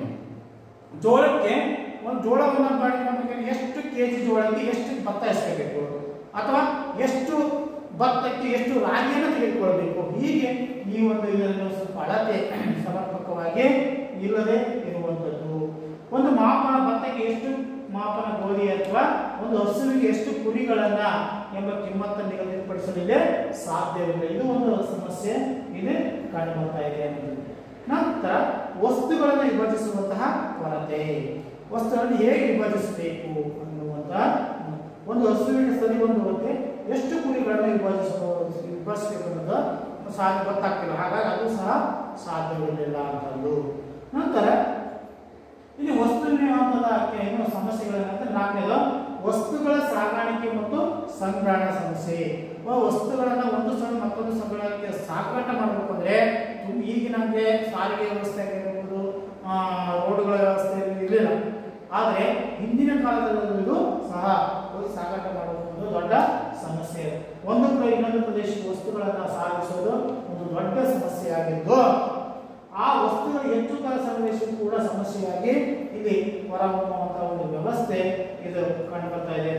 ಜೋಳಕ್ಕೆ ಒಂದು ಜೋಳವನ್ನು ಮಾಡಿಕೊಂಡು ಎಷ್ಟು ಕೆ ಜಿ ಜೋಳಕ್ಕೆ ಎಷ್ಟು ಭತ್ತ ಎಸಬೇಕು ಅಥವಾ ಎಷ್ಟು ಭತ್ತಕ್ಕೆ ಎಷ್ಟು ರಾಗಿಯನ್ನು ತೆಗೆದುಕೊಳ್ಬೇಕು ಹೀಗೆ ಈ ಒಂದು ಇದನ್ನು ಸ್ವಲ್ಪ ಅಳತೆ ಸಮರ್ಪಕವಾಗಿ ಇಲ್ಲದೆ ಇರುವಂಥದ್ದು ಒಂದು ಮಾಪನ ಭತ್ತಕ್ಕೆ ಎಷ್ಟು ಮಾಪನ ಗೋಧಿ ಅಥವಾ ಒಂದು ಹಸುವಿಗೆ ಎಷ್ಟು ಕುರಿಗಳನ್ನ ಎಂಬ ಕಿಮ್ಮತ್ತನ್ನು ನಿಗದಿಪಡಿಸಲಿದೆ ಸಾಧ್ಯವಿಲ್ಲ ಇದು ಒಂದು ಸಮಸ್ಯೆ ಇಲ್ಲಿ ಕಂಡು ಬರ್ತಾ ಇದೆ ಅನ್ನೋದು ನಂತರ ವಸ್ತುಗಳನ್ನು ವಿಭಜಿಸುವಂತಹ ಕೊರತೆ ವಸ್ತುಗಳನ್ನು ಹೇಗೆ ವಿಭಜಿಸಬೇಕು ಅನ್ನುವಂತಹ ಒಂದು ಹಸುವಿನ ಸರಿ ಒಂದು ಹೊತ್ತೆ ಎಷ್ಟು ಕುರಿಗಳನ್ನು ವಿಭಜಿಸಬಹುದು ವಿಭಜಿಸಬೇಕು ಅನ್ನೋದು ಸಾಧ್ಯ ಗೊತ್ತಾಗ್ತಿಲ್ಲ ಹಾಗಾಗಿ ಅದು ಸಹ ಸಾಧ್ಯವಿರಲಿಲ್ಲ ಅಂತಂದು ನಂತರ ಇಲ್ಲಿ ವಸ್ತುವಿನ ಹಂತದ ಏನು ಸಮಸ್ಯೆಗಳೇನಂದ್ರೆ ನಾಲ್ಕನೇದು ವಸ್ತುಗಳ ಸಾಗಾಣಿಕೆ ಮತ್ತು ಸಂಗ್ರಹಣ ಸಮಸ್ಯೆ ಆ ವಸ್ತುಗಳನ್ನ ಒಂದು ಸ್ಥಳ ಮತ್ತೊಂದು ಸ್ಥಳಕ್ಕೆ ಸಾಗಾಟ ಮಾಡಬೇಕು ಅಂದ್ರೆ ತುಂಬ- ಈಗ ನಮಗೆ ಸಾರಿಗೆ ವ್ಯವಸ್ಥೆ ಆಗಿರ್ಬೋದು ಆ, ರೋಡ್ಗಳ ವ್ಯವಸ್ಥೆ ಇರಲಿಲ್ಲ ಆದರೆ ಹಿಂದಿನ ಕಾಲದಲ್ಲಿ ಇದು ಸಹ ಹೋಗಿ ಸಾಗಾಟ ಮಾಡುವುದು ಒಂದು ದೊಡ್ಡ ಸಮಸ್ಯೆ ಒಂದು ಪ್ರ- ಇನ್ನೊಂದು ಪ್ರದೇಶಕ್ಕೆ ವಸ್ತುಗಳನ್ನ ಸಾಗಿಸೋದು ಒಂದು ದೊಡ್ಡ ಸಮಸ್ಯೆ ಆಗಿದ್ದು ಆ ವಸ್ತುಗಳು ಹೆಚ್ಚು ಕಾಲ ಸಂಗ್ರಹಿಸುವುದು ಕೂಡ ಸಮಸ್ಯೆಯಾಗಿ ಇಲ್ಲಿ ಹೊರಹೊಮ್ಮುವಂತಹ ಒಂದು ವ್ಯವಸ್ಥೆ ಇದು ಕಂಡು ಬರ್ತಾ ಇದೆ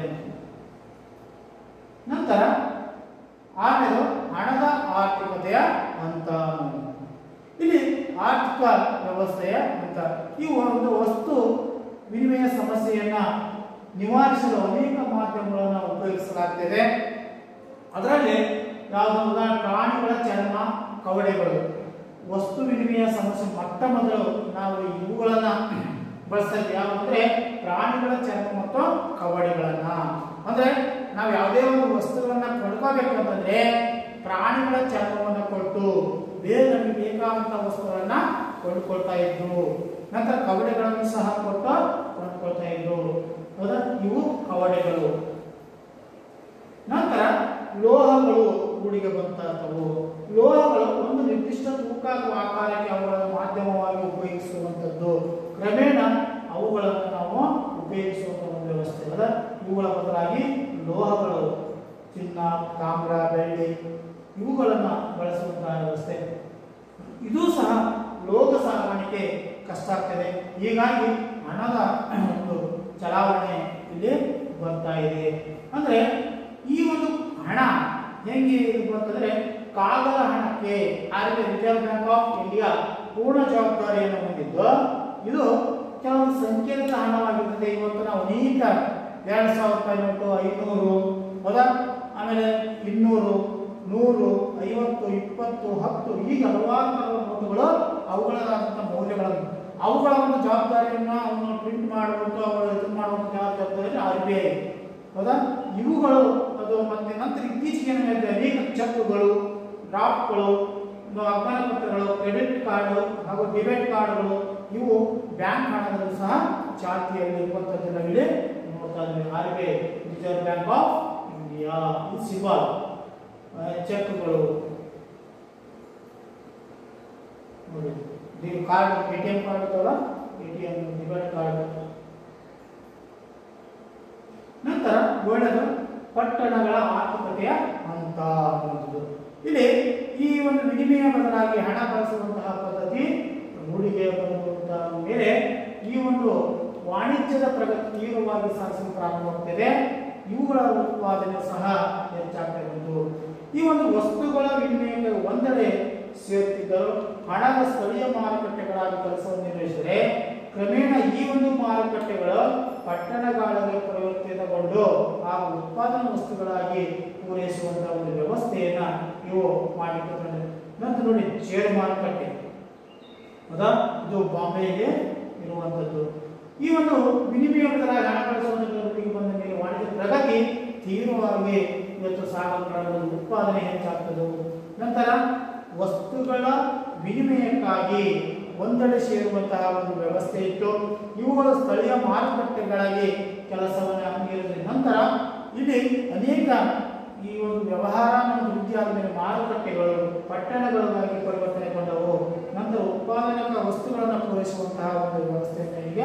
ನಂತರ ಆಮೇಲೆ ಹಣದ ಆರ್ಥಿಕತೆಯ ಹಂತ ಇಲ್ಲಿ ಆರ್ಥಿಕ ವ್ಯವಸ್ಥೆಯ ಹಂತ ಈ ಒಂದು ವಸ್ತು ವಿನಿಮಯ ಸಮಸ್ಯೆಯನ್ನ ನಿವಾರಿಸಲು ಅನೇಕ ಮಾಧ್ಯಮಗಳನ್ನು ಉಪಯೋಗಿಸಲಾಗ್ತಿದೆ ಅದರಲ್ಲಿ ಯಾವುದು ಉದಾಹರಣೆ ಪ್ರಾಣಿಗಳ ಚರ್ಮ ಕವಡೆಗಳು ವಸ್ತು ವಿನಿಮಯ ಸಮಸ್ಯೆ ಮೊಟ್ಟ ಮೊದಲು ನಾವು ಇವುಗಳನ್ನ ಬಳಸ್ತಾ ಇದ್ದೀವಿ ಯಾವ ಅಂದ್ರೆ ಪ್ರಾಣಿಗಳ ಚರ್ಮ ಮತ್ತು ಕವಡೆಗಳನ್ನ ಅಂದ್ರೆ ನಾವು ಯಾವುದೇ ಒಂದು ವಸ್ತುಗಳನ್ನ ಕೊಂಡ್ಕೋಬೇಕು ಅಂತಂದ್ರೆ ಪ್ರಾಣಿಗಳ ಚರ್ಮವನ್ನು ಕೊಟ್ಟು ಬೇರೆ ನಮಗೆ ಬೇಕಾದಂತ ವಸ್ತುಗಳನ್ನ ಕೊಂಡ್ಕೊಳ್ತಾ ಇದ್ರು ನಂತರ ಕವಡೆಗಳನ್ನು ಸಹ ಕೊಟ್ಟು ಕೊಂಡ್ಕೊಳ್ತಾ ಇದ್ರು ಹೌದಾ ಇವು ಕವಡೆಗಳು ನಂತರ ಲೋಹಗಳು ರೂಢಿಗೆ ಬಂತವು ಲೋಹಗಳು ಒಂದು ನಿರ್ದಿಷ್ಟ ತೂಕ ಅಥವಾ ಆಕಾರಕ್ಕೆ ಅವುಗಳನ್ನು ಮಾಧ್ಯಮವಾಗಿ ಉಪಯೋಗಿಸುವಂಥದ್ದು ಕ್ರಮೇಣ ಅವುಗಳನ್ನು ನಾವು ಉಪಯೋಗಿಸುವಂಥ ಒಂದು ವ್ಯವಸ್ಥೆ ಅದ ಇವುಗಳ ಬದಲಾಗಿ ಲೋಹಗಳು ಚಿನ್ನ ತಾಮ್ರ ಬೆಳ್ಳಿ ಇವುಗಳನ್ನು ಬಳಸುವಂತಹ ವ್ಯವಸ್ಥೆ ಇದು ಸಹ ಲೋಹ ಸಾಗಾಣಿಕೆ ಕಷ್ಟ ಆಗ್ತದೆ ಹೀಗಾಗಿ ಹಣದ ಒಂದು ಚಲಾವಣೆ ಇಲ್ಲಿ ಬರ್ತಾ ಇದೆ ಅಂದ್ರೆ ಈ ಒಂದು ಹಣ ಹೆಂಗೆ ಇದು ಬರ್ತಂದ್ರೆ ಕಾಗದ ಹಣಕ್ಕೆ R B reserve bank of India ಪೂರ್ಣ ಜವಾಬ್ದಾರಿಯನ್ನು ಹೊಂದಿದ್ದು ಇದು ಕೆಲವೊಂದು ಸಂಕೇತದ ಹಣವಾಗಿರ್ತದೆ ಇವತ್ತು ನಾವು ಅನೇಕ ಎರಡು ಸಾವಿರ ರೂಪಾಯಿ ನೋಟು ಐನೂರು ಹೌದಾ ಆಮೇಲೆ ಇನ್ನೂರು ನೂರು ಐವತ್ತು ಇಪ್ಪತ್ತು ಹತ್ತು ಹೀಗೆ ಹಲವಾರು ಥರದ ನೋಟುಗಳು ಅವುಗಳಾದಂಥ ಮೌಲ್ಯಗಳನ್ನು ಅವುಗಳ ಒಂದು ಜವಾಬ್ದಾರಿಯನ್ನ ಅವನ್ನ ಪ್ರಿಂಟ್ ಮಾಡುವಂಥ ಅವುಗಳ ಇದು ಮಾಡುವಂಥ ಜವಾಬ್ದಾರಿ ಆರ್ ಬಿ ಐ ಹೌದಾ ಇವುಗಳು ಅದು ಮತ್ತೆ ನಂತರ ಇತ್ತೀಚೆಗೆ ಏನಾಗಿದೆ ಅನೇಕ ಚೆಕ್ಗಳು ಡ್ರಾಫ್ಟ್ಗಳು ಒಂದು ವಾಗ್ದಾನ ಪತ್ರಗಳು ಕ್ರೆಡಿಟ್ ಕಾರ್ಡ್ ಹಾಗೂ ಡೆಬಿಟ್ ಕಾರ್ಡ್ಗಳು ಇವು ಬ್ಯಾಂಕ್ ಹಣದಲ್ಲೂ ಸಹ ಚಾಲ್ತಿಯಲ್ಲಿ ಇರುವಂಥದ್ದು ನಾವಿಲ್ಲಿ ನೋಡ್ತಾ ಇದ್ದೀವಿ R B I reserve bank of India ಇದು ಸಿಂಬಲ್ ಚೆಕ್ಗಳು ನೋಡಿ ನೀವು card A T M card ಇರ್ತವಲ್ಲ A T M debit card ನಂತರ ಏಳನೇದು ಪಟ್ಟಣಗಳ ಆರ್ಥಿಕತೆಯ ಹಂತ ಅನ್ನುವಂಥದ್ದು ಇಲ್ಲಿ ಈ ಒಂದು ವಿನಿಮಯ ಬದಲಾಗಿ ಹಣ ಬಳಸುವಂತಹ ಪದ್ಧತಿ ರೂಢಿಗೆ ಬರುವಂತಹ ಮೇಲೆ ಈ ಒಂದು ವಾಣಿಜ್ಯದ ಪ್ರಗತಿ ತೀವ್ರವಾಗಿ ಸಾಧಿಸಲು ಪ್ರಾರಂಭವಾಗ್ತಿದೆ ಇವುಗಳ ಉತ್ಪಾದನೆ ಸಹ ಹೆಚ್ಚಾಗ್ತಾ ಬಂತು ಈ ಒಂದು ವಸ್ತುಗಳ ವಿನಿಮಯಕ್ಕೆ ಒಂದೆಡೆ ಸೇರುತ್ತಿದ್ದರು ಹಣದ ಸ್ಥಳೀಯ ಮಾರುಕಟ್ಟೆಗಳಾಗಿ ಕೆಲಸವನ್ನು ನಿರ್ವಹಿಸಿದರೆ ಕ್ರಮೇಣ ಈ ಒಂದು ಮಾರುಕಟ್ಟೆಗಳು ಪಟ್ಟಣಗಳಿಗೆ ಪರಿವರ್ತಿತಗೊಂಡು ಹಾಗೂ ಉತ್ಪಾದನಾ ವಸ್ತುಗಳಾಗಿ ಪೂರೈಸುವಂತಹ ಒಂದು ವ್ಯವಸ್ಥೆಯನ್ನ ಇವು ಮಾಡಿಕೊಟ್ಟರು ನಂತರ ನೋಡಿ ಷೇರು ಮಾರುಕಟ್ಟೆ ಹೌದಾ ಇದು ಬಾಂಬೆಗೆ ಇರುವಂಥದ್ದು ಈ ಒಂದು ವಿನಿಮಯ ಬದಲಾಗಿ ಹಣ ಬಳಸುವಂತಹ ಬಂದ ಮೇಲೆ ವಾಣಿಜ್ಯ ಪ್ರಗತಿ ತೀವ್ರವಾಗಿ ಇವತ್ತು ಸಾಗರ ಉತ್ಪಾದನೆ ಹೆಚ್ಚಾಗ್ತದೆ ನಂತರ ವಸ್ತುಗಳ ವಿನಿಮಯಕ್ಕಾಗಿ ಒಂದೆಡೆ ಸೇರುವಂತಹ ಒಂದು ವ್ಯವಸ್ಥೆ ಇತ್ತು ಇವುಗಳು ಸ್ಥಳೀಯ ಮಾರುಕಟ್ಟೆಗಳಾಗಿ ಕೆಲಸವನ್ನು ಅಂಗೀಕರಿಸಿದ ನಂತರ ಇಲ್ಲಿ ಅನೇಕ ಈ ಒಂದು ವ್ಯವಹಾರ ಮತ್ತು ವೃದ್ಧಿ ಆದಮೇಲೆ ಮಾರುಕಟ್ಟೆಗಳು ಪಟ್ಟಣಗಳಾಗಿ ಪರಿವರ್ತನೆಗೊಂಡವು ನಂತರ ಉತ್ಪಾದನಕ ವಸ್ತುಗಳನ್ನು ಪೂರೈಸುವಂತಹ ಒಂದು ವ್ಯವಸ್ಥೆಯನ್ನು ಈಗ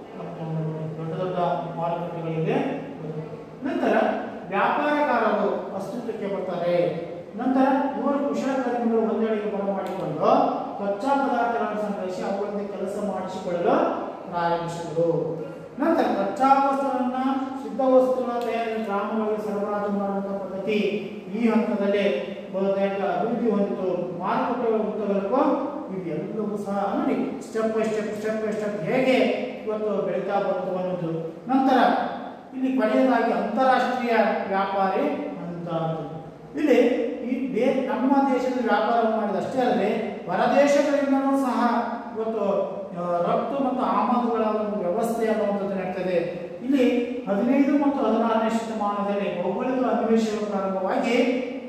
ದೊಡ್ಡ ದೊಡ್ಡ ಮಾರುಕಟ್ಟೆಗಳಿದೆ ನಂತರ ವ್ಯಾಪಾರಗಾರರು ಅಸ್ತಿತ್ವಕ್ಕೆ ಬರ್ತಾರೆ ನಂತರ ಇವರು ಕುಶಲಕರ್ಮಿಗಳು ಒಂದೆಡೆಗೆ ಬರಮಾಡಿಕೊಂಡು ಕಚ್ಚಾ ಪದಾರ್ಥಗಳನ್ನು ಸಂಗ್ರಹಿಸಿ ಅವುಗಳಿಂದ ಕೆಲಸ ಮಾಡಿಸಿಕೊಳ್ಳಲು ಪ್ರಾರಂಭಿಸಿದರು ನಂತರ ಕಚ್ಚಾ ವಸ್ತುಗಳನ್ನ ಸಿದ್ಧ ವಸ್ತುಗಳ ತಯಾರಿ ಗ್ರಾಮಗಳಿಗೆ ಸರಬರಾಜು ಮಾಡುವಂತಹ ಪದ್ಧತಿ ಈ ಹಂತದಲ್ಲಿ ಬಹುತೇಕ ಅಭಿವೃದ್ಧಿ ಹೊಂದಿತು ಮಾರುಕಟ್ಟೆಗಳ ಉದ್ದಗಲಕ್ಕೂ ಇವೆಲ್ಲವೂ ಸಹ ನೋಡಿ step by step step by step ಹೇಗೆ ಇವತ್ತು ಬೆಳೀತಾ ಬಂತು ಅನ್ನೋದು ನಂತರ ಇಲ್ಲಿ ಕೊನೆಯದಾಗಿ ಅಂತಾರಾಷ್ಟ್ರೀಯ ವ್ಯಾಪಾರಿ ಅಂತ ಇಲ್ಲಿ ಈ ದೇ ನಮ್ಮ ದೇಶದ ವ್ಯಾಪಾರ ಮಾಡಿದಷ್ಟೇ ಅಲ್ಲದೆ ಹೊರದೇಶಗಳಿಂದಲೂ ಸಹ ಇವತ್ತು ಆ, ರಫ್ತು ಮತ್ತು ಆಮದುಗಳ ಒಂದು ವ್ಯವಸ್ಥೆ ಅನ್ನುವಂಥದ್ದು ನಡೀತದೆ ಇಲ್ಲಿ ಹದಿನೈದು ಮತ್ತು ಹದಿನಾರನೇ ಶತಮಾನದಲ್ಲಿ ಭೌಗೋಳಿಕ ಅನ್ವೇಷಣೆ ಪ್ರಾರಂಭವಾಗಿ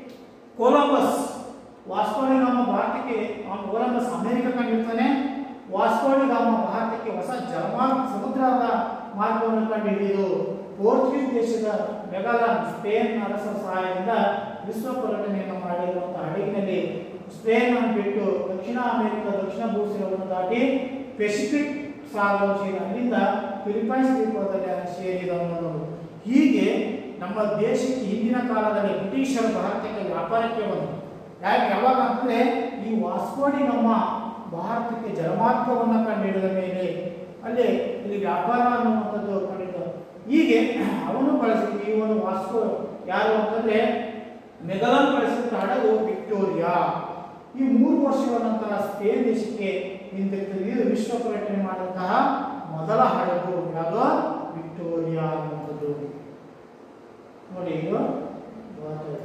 ಕೊಲಂಬಸ್ ವಾಸ್ಕೋಡಿ ಗಾಮ ಭಾರತಕ್ಕೆ ಅವನು ಕೊಲಂಬಸ್ ಅಮೆರಿಕ ಕಂಡಿರ್ತಾನೆ ವಾಸ್ಕೋಡಿ ಗಾಮ ಭಾರತಕ್ಕೆ ಹೊಸ ಜರ್ಮನ್ ಸಮುದ್ರದ ಮಾರ್ಗವನ್ನು ಕಂಡುಹಿಡಿದು ಪೋರ್ಚುಗೀಸ್ ದೇಶದ ಮೆಗಾಲಾನ್ ಸ್ಪೇನ್ ಅರಸರ ಸಹಾಯದಿಂದ ವಿಶ್ವ ಪರ್ಯಟನೆಯನ್ನು ಮಾಡಿರುವಂತಹ ಹಡಗಿನಲ್ಲಿ ಸ್ಪೇನ್ ಅನ್ನು ಬಿಟ್ಟು ದಕ್ಷಿಣ ಅಮೆರಿಕ ದಕ್ಷಿಣ ಭೂಸಿರವನ್ನು ದಾಟಿ ಪೆಸಿಫಿಕ್ ಸಾಗರ ಸೇರಿ ಅಲ್ಲಿಂದ ಫಿಲಿಪೈನ್ಸ್ ದ್ವೀಪದಲ್ಲಿ ಸೇರಿದವನು ಹೀಗೆ ನಮ್ಮ ದೇಶಕ್ಕೆ ಹಿಂದಿನ ಕಾಲದಲ್ಲಿ ಬ್ರಿಟಿಷರು ಭಾರತಕ್ಕೆ ವ್ಯಾಪಾರಕ್ಕೆ ಬಂದರು ಯಾಕೆ ಯಾವಾಗ ಅಂತಂದ್ರೆ ಈ ವಾಸ್ಕೋಡಿ ನಮ್ಮ ಭಾರತಕ್ಕೆ ಜಲಮಾರ್ಗವನ್ನು ಕಂಡುಹಿಡಿದ ಮೇಲೆ ಅಲ್ಲಿ ಇಲ್ಲಿ ವ್ಯಾಪಾರ ಅನ್ನುವಂಥದ್ದು ಕಂಡಿದ್ದು ಹೀಗೆ ಅವನು ಬಳಸಿದ ಈ ಒಂದು ವಾಸ್ಕೋ ಯಾರು ಅಂತಂದ್ರೆ ಮೆಗಲನ್ ಬಳಸಿದ ಹಡಗು ವಿಕ್ಟೋರಿಯಾ ಈ ಮೂರು ವರ್ಷಗಳ ನಂತರ ಸ್ಪೇನ್ ದೇಶಕ್ಕೆ ಹಿಂದಿರುಗಿ ಇದು ವಿಶ್ವ ಪರ್ಯಟನೆ ಮಾಡಿದಂತಹ ಮೊದಲ ಹಡಗು ಯಾವುದು ವಿಕ್ಟೋರಿಯಾ ಅನ್ನುವಂಥದ್ದು ನೋಡಿ ಇದು ಭಾರತ.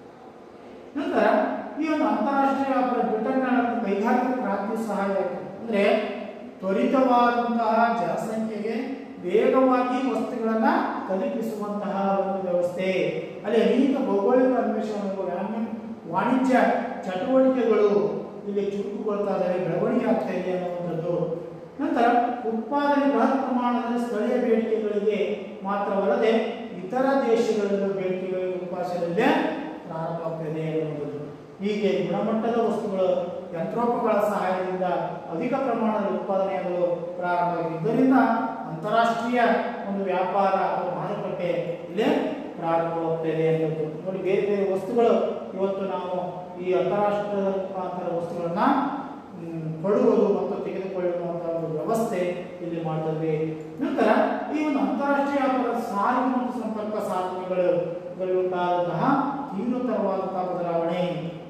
ನಂತರ ಈ ಒಂದು ಅಂತಾರಾಷ್ಟ್ರೀಯ ವ್ಯಾಪಾರ ಬ್ರಿಟನ್ನ ಕೈಗಾರಿಕಾ ಕ್ರಾಂತಿ ಸಹಾಯ ಆಯಿತು ಅಂದ್ರೆ ತ್ವರಿತವಾದಂತಹ ಜನಸಂಖ್ಯೆಗೆ ವೇಗವಾಗಿ ವಸ್ತುಗಳನ್ನ ತಲುಪಿಸುವಂತಹ ಒಂದು ವ್ಯವಸ್ಥೆ ಅಲ್ಲಿ ಅನೇಕ ಭೌಗೋಳಿಕ ಅನ್ವೇಷಣೆಗಳು ವ್ಯಾಮ್ಯ- ವಾಣಿಜ್ಯ ಚಟುವಟಿಕೆಗಳು ಇಲ್ಲಿ ಚುರುಕುಗೊಳ್ತಾ ಇದ್ದಾವೆ ಬೆಳವಣಿಗೆ ಆಗ್ತಾ ಇದೆ ಅನ್ನುವಂಥದ್ದು ನಂತರ ಉತ್ಪಾದನೆ ಬೃಹತ್ ಪ್ರಮಾಣದಲ್ಲಿ ಸ್ಥಳೀಯ ಬೇಡಿಕೆಗಳಿಗೆ ಮಾತ್ರವಲ್ಲದೆ ಇತರ ದೇಶಗಳಲ್ಲೂ ಬೇಡಿಕೆಗಳಿಗೆ ಉತ್ಪಾದಿಸಲಿದೆ ಪ್ರಾರಂಭವಾಗ್ತದೆ ಅನ್ನುವಂಥದ್ದು ಹೀಗೆ ಗುಣಮಟ್ಟದ ವಸ್ತುಗಳು ಯಂತ್ರೋಪಗಳ ಸಹಾಯದಿಂದ ಅಧಿಕ ಪ್ರಮಾಣದ ಉತ್ಪಾದನೆಯಾಗಲು ಪ್ರಾರಂಭವಾಗಿದೆ ಇದರಿಂದ ಅಂತಾರಾಷ್ಟ್ರೀಯ ಒಂದು ವ್ಯಾಪಾರ ಅಥವಾ ಮಾರುಕಟ್ಟೆ ಇಲ್ಲೇ ಪ್ರಾರಂಭವಾಗ್ತದೆ ಅನ್ನೋದು ನೋಡಿ ಬೇರೆ ಬೇರೆ ವಸ್ತುಗಳು ಇವತ್ತು ನಾವು ಈ ಅಂತಾರಾಷ್ಟ್ರೀಯ ಮುಖಾಂತರ ವಸ್ತುಗಳನ್ನ ಮ್, ಕೊಡುವುದು ಮತ್ತು ತೆಗೆದುಕೊಳ್ಳುವಂತಹ ಒಂದು ವ್ಯವಸ್ಥೆ ಇಲ್ಲಿ ಮಾಡ್ತದೆ ನಂತರ ಈ ಒಂದು ಅಂತಾರಾಷ್ಟ್ರೀಯ ವ್ಯಾಪಾರ ಸಾರಿಗೆ ಮತ್ತು ಸಂಪರ್ಕ ಸಾಧನೆಗಳು ಉಂಟಾದಂತಹ ತೀವ್ರತರವಾದಂತಹ ಬದಲಾವಣೆ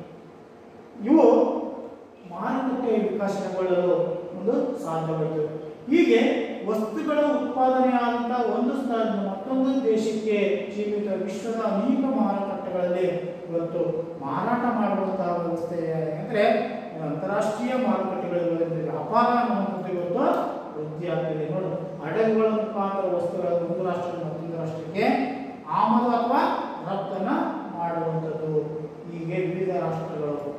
ಇವು ಮಾರುಕಟ್ಟೆ ವಿಕಸನಗೊಳ್ಳಲು ಒಂದು ಸಾಧ್ಯವಾಯಿತು ಹೀಗೆ ವಸ್ತುಗಳ ಉತ್ಪಾದನೆಯಾದಂತಹ ಒಂದು ಸ್ಥಳದಿಂದ ಮತ್ತೊಂದು ದೇಶಕ್ಕೆ ಸೀಮಿತ ವಿಶ್ವದ ಅನೇಕ ಮಾರುಕಟ್ಟೆಗಳಲ್ಲಿ ಇವತ್ತು ಮಾರಾಟ ಮಾಡುವಂತಹ ವ್ಯವಸ್ಥೆ ಅಂದರೆ ಅಂತಾರಾಷ್ಟ್ರೀಯ ಮಾರುಕಟ್ಟೆಗಳಿರೋದ್ರಿಂದ ವ್ಯಾಪಾರ ಅನ್ನುವಂಥದ್ದು ಇವತ್ತು ವೃದ್ಧಿ ಆಗ್ತಿದೆ ನೋಡು ಹಡಗುಗಳ ಮುಖಾಂತರ ವಸ್ತುಗಳ ಒಂದು ರಾಷ್ಟ್ರದಿಂದ ಮತ್ತೊಂದು ರಾಷ್ಟ್ರಕ್ಕೆ ಆಮದು ಅಥವಾ ರಫ್ತನ್ನ ಮಾಡುವಂಥದ್ದು ಹೀಗೆ ವಿವಿಧ ರಾಷ್ಟ್ರಗಳು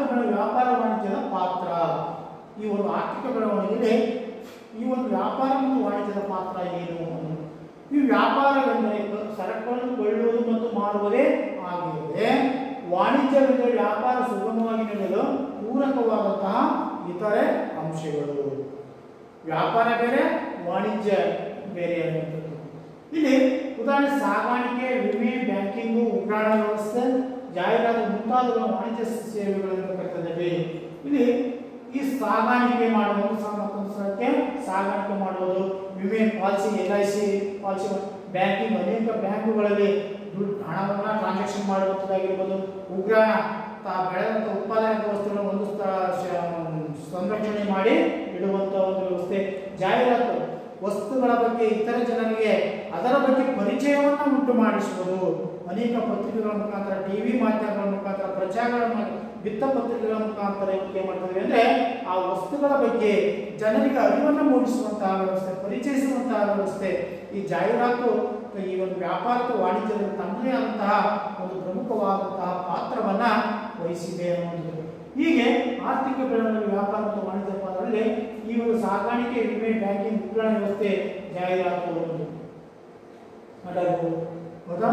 ಬೆಳ ವ್ಯಾಪಾರ ವಾಣಿಜ್ಯದ ಪಾತ್ರ ಈ ಒಂದು ಆರ್ಥಿಕ ಬೆಳವಣಿಗೆಯಲ್ಲಿ ಈ ಒಂದು ವ್ಯಾಪಾರ ಮತ್ತು ವಾಣಿಜ್ಯದ ಪಾತ್ರ ಏನು ಅನ್ನೋದು. ಈ ವ್ಯಾಪಾರವೆಂದರೆ ಸರಕುಗಳನ್ನು ಕೊಳ್ಳುವುದು ಮತ್ತು ಮಾರುವುದೇ ಆಗಿದೆ ವಾಣಿಜ್ಯವೆಂದರೆ ವ್ಯಾಪಾರ ಸುಗಮವಾಗಿ ನಡೆಯಲು ಪೂರಕವಾದಂತಹ ಇತರೆ ಅಂಶಗಳು ವ್ಯಾಪಾರ ಬೇರೆ ವಾಣಿಜ್ಯ ಬೇರೆ ಅನ್ನುವಂಥದ್ದು ಇಲ್ಲಿ ಉದಾಹರಣೆ ಸಾಗಾಣಿಕೆ ವಿಮೆ ಬ್ಯಾಂಕಿಂಗು ಉಗ್ರಾಣ ವ್ಯವಸ್ಥೆ ಜಾಹೀರಾತು ಮುಂತಾದ ವಾಣಿಜ್ಯ ಸೇವೆಗಳನ್ನು ಕರೆದಿದ್ದೇವೆ ಇಲ್ಲಿ ಈ ಸಾಗಾಣಿಕೆ ಮಾಡುವುದು ಸಹ ಮತ್ತೊಂದು ಸ್ಥಳಕ್ಕೆ ಸಾಗಾಣಿಕೆ ಮಾಡುವುದು ವಿಮೆ policy L I C policy banking ಅನೇಕ ಬ್ಯಾಂಕುಗಳಲ್ಲಿ ದುಡ್ಡು ಹಣವನ್ನು ಟ್ರಾನ್ಸಾಕ್ಷನ್ ಮಾಡುವಂಥದ್ದಾಗಿರ್ಬೋದು ಉಗ್ರಾಣ ತಾ ಬೆಳೆದಂಥ ಉತ್ಪಾದನಾ ವಸ್ತುಗಳನ್ನು ಒಂದು ಸ್ಥಳ ಶ- ಸಂರಕ್ಷಣೆ ಮಾಡಿ ಇಡುವಂಥ ಒಂದು ವ್ಯವಸ್ಥೆ ಜಾಹೀರಾತು ವಸ್ತುಗಳ ಬಗ್ಗೆ ಇತರ ಜನರಿಗೆ ಅದರ ಬಗ್ಗೆ ಪರಿಚಯವನ್ನು ಉಂಟು ಮಾಡಿಸುವುದು ಅನೇಕ ಪತ್ರಿಕೆಗಳ ಮುಖಾಂತರ ಟಿವಿ ಮಾಧ್ಯಮಗಳ ಮುಖಾಂತರ ಪ್ರಚಾರಗಳ ಮು- ವೃತ್ತಪತ್ರಿಕೆಗಳ ಮುಖಾಂತರ ಏನು ಮಾಡ್ತದೆ ಅಂದ್ರೆ ಆ ವಸ್ತುಗಳ ಬಗ್ಗೆ ಜನರಿಗೆ ಅರಿವನ್ನು ಮೂಡಿಸುವಂತಹ ವ್ಯವಸ್ಥೆ ಪರಿಚಯಿಸುವಂತಹ ವ್ಯವಸ್ಥೆ ಈ ಜಾಹೀರಾತು ಈ ಒಂದು ವ್ಯಾಪಾರದ ವಾಣಿಜ್ಯದಲ್ಲಿ ತನ್ನದೇ ಆದಂತಹ ಒಂದು ಪ್ರಮುಖವಾದಂತಹ ಪಾತ್ರವನ್ನ ವಹಿಸಿದೆ ಅನ್ನುವಂಥದ್ದು ಹೀಗೆ ಆರ್ಥಿಕ ಬೆಳವಣಿಗೆ ವ್ಯಾಪಾರ ಮತ್ತು ವಾಣಿಜ್ಯ ಪಾತ್ರದಲ್ಲಿ ಈ ಒಂದು ಸಾಗಾಣಿಕೆ ವಿಮೆ ಬ್ಯಾಂಕಿಂಗ್ ಮುದ್ರಣ ವ್ಯವಸ್ಥೆ ಜಾಹೀರಾತು ಅನ್ನೋದು ಮಾಡಬಹುದು ಹೌದಾ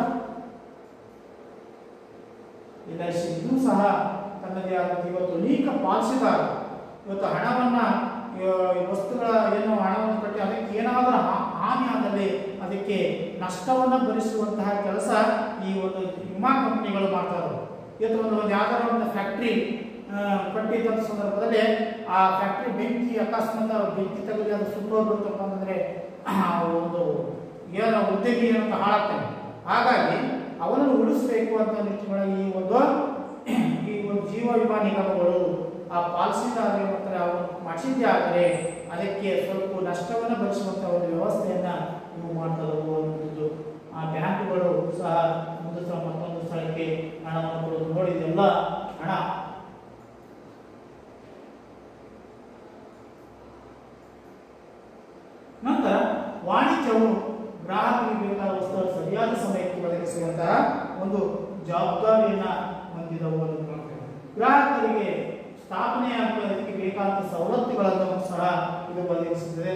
ಇಲ್ಲ ಇದು ಸಹ ತನ್ನದೇ ಆದ ಇವತ್ತು ಅನೇಕ ಪಾಲಿಸಿದಾರ ಇವತ್ತು ಹಣವನ್ನ ಇವ- ಈ ವಸ್ತುಗಳ ಏನು ಹಣವನ್ನು ಕಟ್ಟಿ ಅದಕ್ಕೆ ಏನಾದರೂ ಹಾ- ಹಾನಿ ಆದಲ್ಲಿ ಅದಕ್ಕೆ ನಷ್ಟವನ್ನು ಭರಿಸುವಂತಹ ಕೆಲಸ ಈ ಒಂದು ವಿಮಾ ಕಂಪನಿಗಳು ಮಾಡ್ತಾರೆ ಇವತ್ತು ಒಂದು ಒಂದು ಯಾವ್ದಾರ ಒಂದು ಫ್ಯಾಕ್ಟ್ರಿ ಕಟ್ಟಿದ್ದಂಥ ಸಂದರ್ಭದಲ್ಲಿ ಆ ಫ್ಯಾಕ್ಟ್ರಿ ಬೆಂಕಿ ಅಕಸ್ಮಾತ್ ಬೆಂಕಿ ತಗಲಿ ಅದು ಸುಟ್ಟೋಗ್ಬಿಡ್ತಪ್ಪ ಅಂತಂದ್ರೆ ಆ ಒಂದು ಏನೋ ಉದ್ಯೋಗಿ ಏನಂತ ಹಾಳಾಗ್ತಾನೆ ಹಾಗಾಗಿ ಅವನನ್ನು ಉಳಿಸಬೇಕು ಅಂತ ನಿಟ್ಟಿನೊಳಗೆ ಈ ಒಂದು ಈ ಒಂದು ಜೀವ ವಿಮಾ ನಿಗಮಗಳು ಆ ಪಾಲಿಸಿದಾರರು ಮಾಡ್ತಾರೆ ಅವನು ಮಾಡಿಸಿದ್ದೇ ಆದರೆ ಅದಕ್ಕೆ ಸ್ವಲ್ಪ ನಷ್ಟವನ್ನು ಭರಿಸುವಂತ ಒಂದು ವ್ಯವಸ್ಥೆಯನ್ನ ಇವು ಮಾಡ್ತದವು ಅನ್ನೋದು ಆ ಬ್ಯಾಂಕುಗಳು ಸಹ ಒಂದು ಸ್ಥಳ ಮತ್ತೊಂದು ಸ್ಥಳಕ್ಕೆ ಹಣವನ್ನು ಕೊಡೋದು ನೋಡಿದೆಲ್ಲ ಹಣ ನಂತರ ವಾಣಿಜ್ಯವು ಗ್ರಾಹಕರಿಗೆ ಬೇಕಾದ ವಸ್ತುಗಳ ಸರಿಯಾದ ಸಮಯಕ್ಕೆ ಒದಗಿಸುವಂತಹ ಒಂದು ಜವಾಬ್ದಾರಿಯನ್ನ ಹೊಂದಿದವು ಅನ್ನೋದು ಕಾಣ್ತೇವೆ. ಗ್ರಾಹಕರಿಗೆ ಸ್ಥಾಪನೆ ಆಗುವುದಕ್ಕೆ ಬೇಕಾದ ಸವಲತ್ತುಗಳನ್ನು ಸಹ ಇದು ಒದಗಿಸುತ್ತದೆ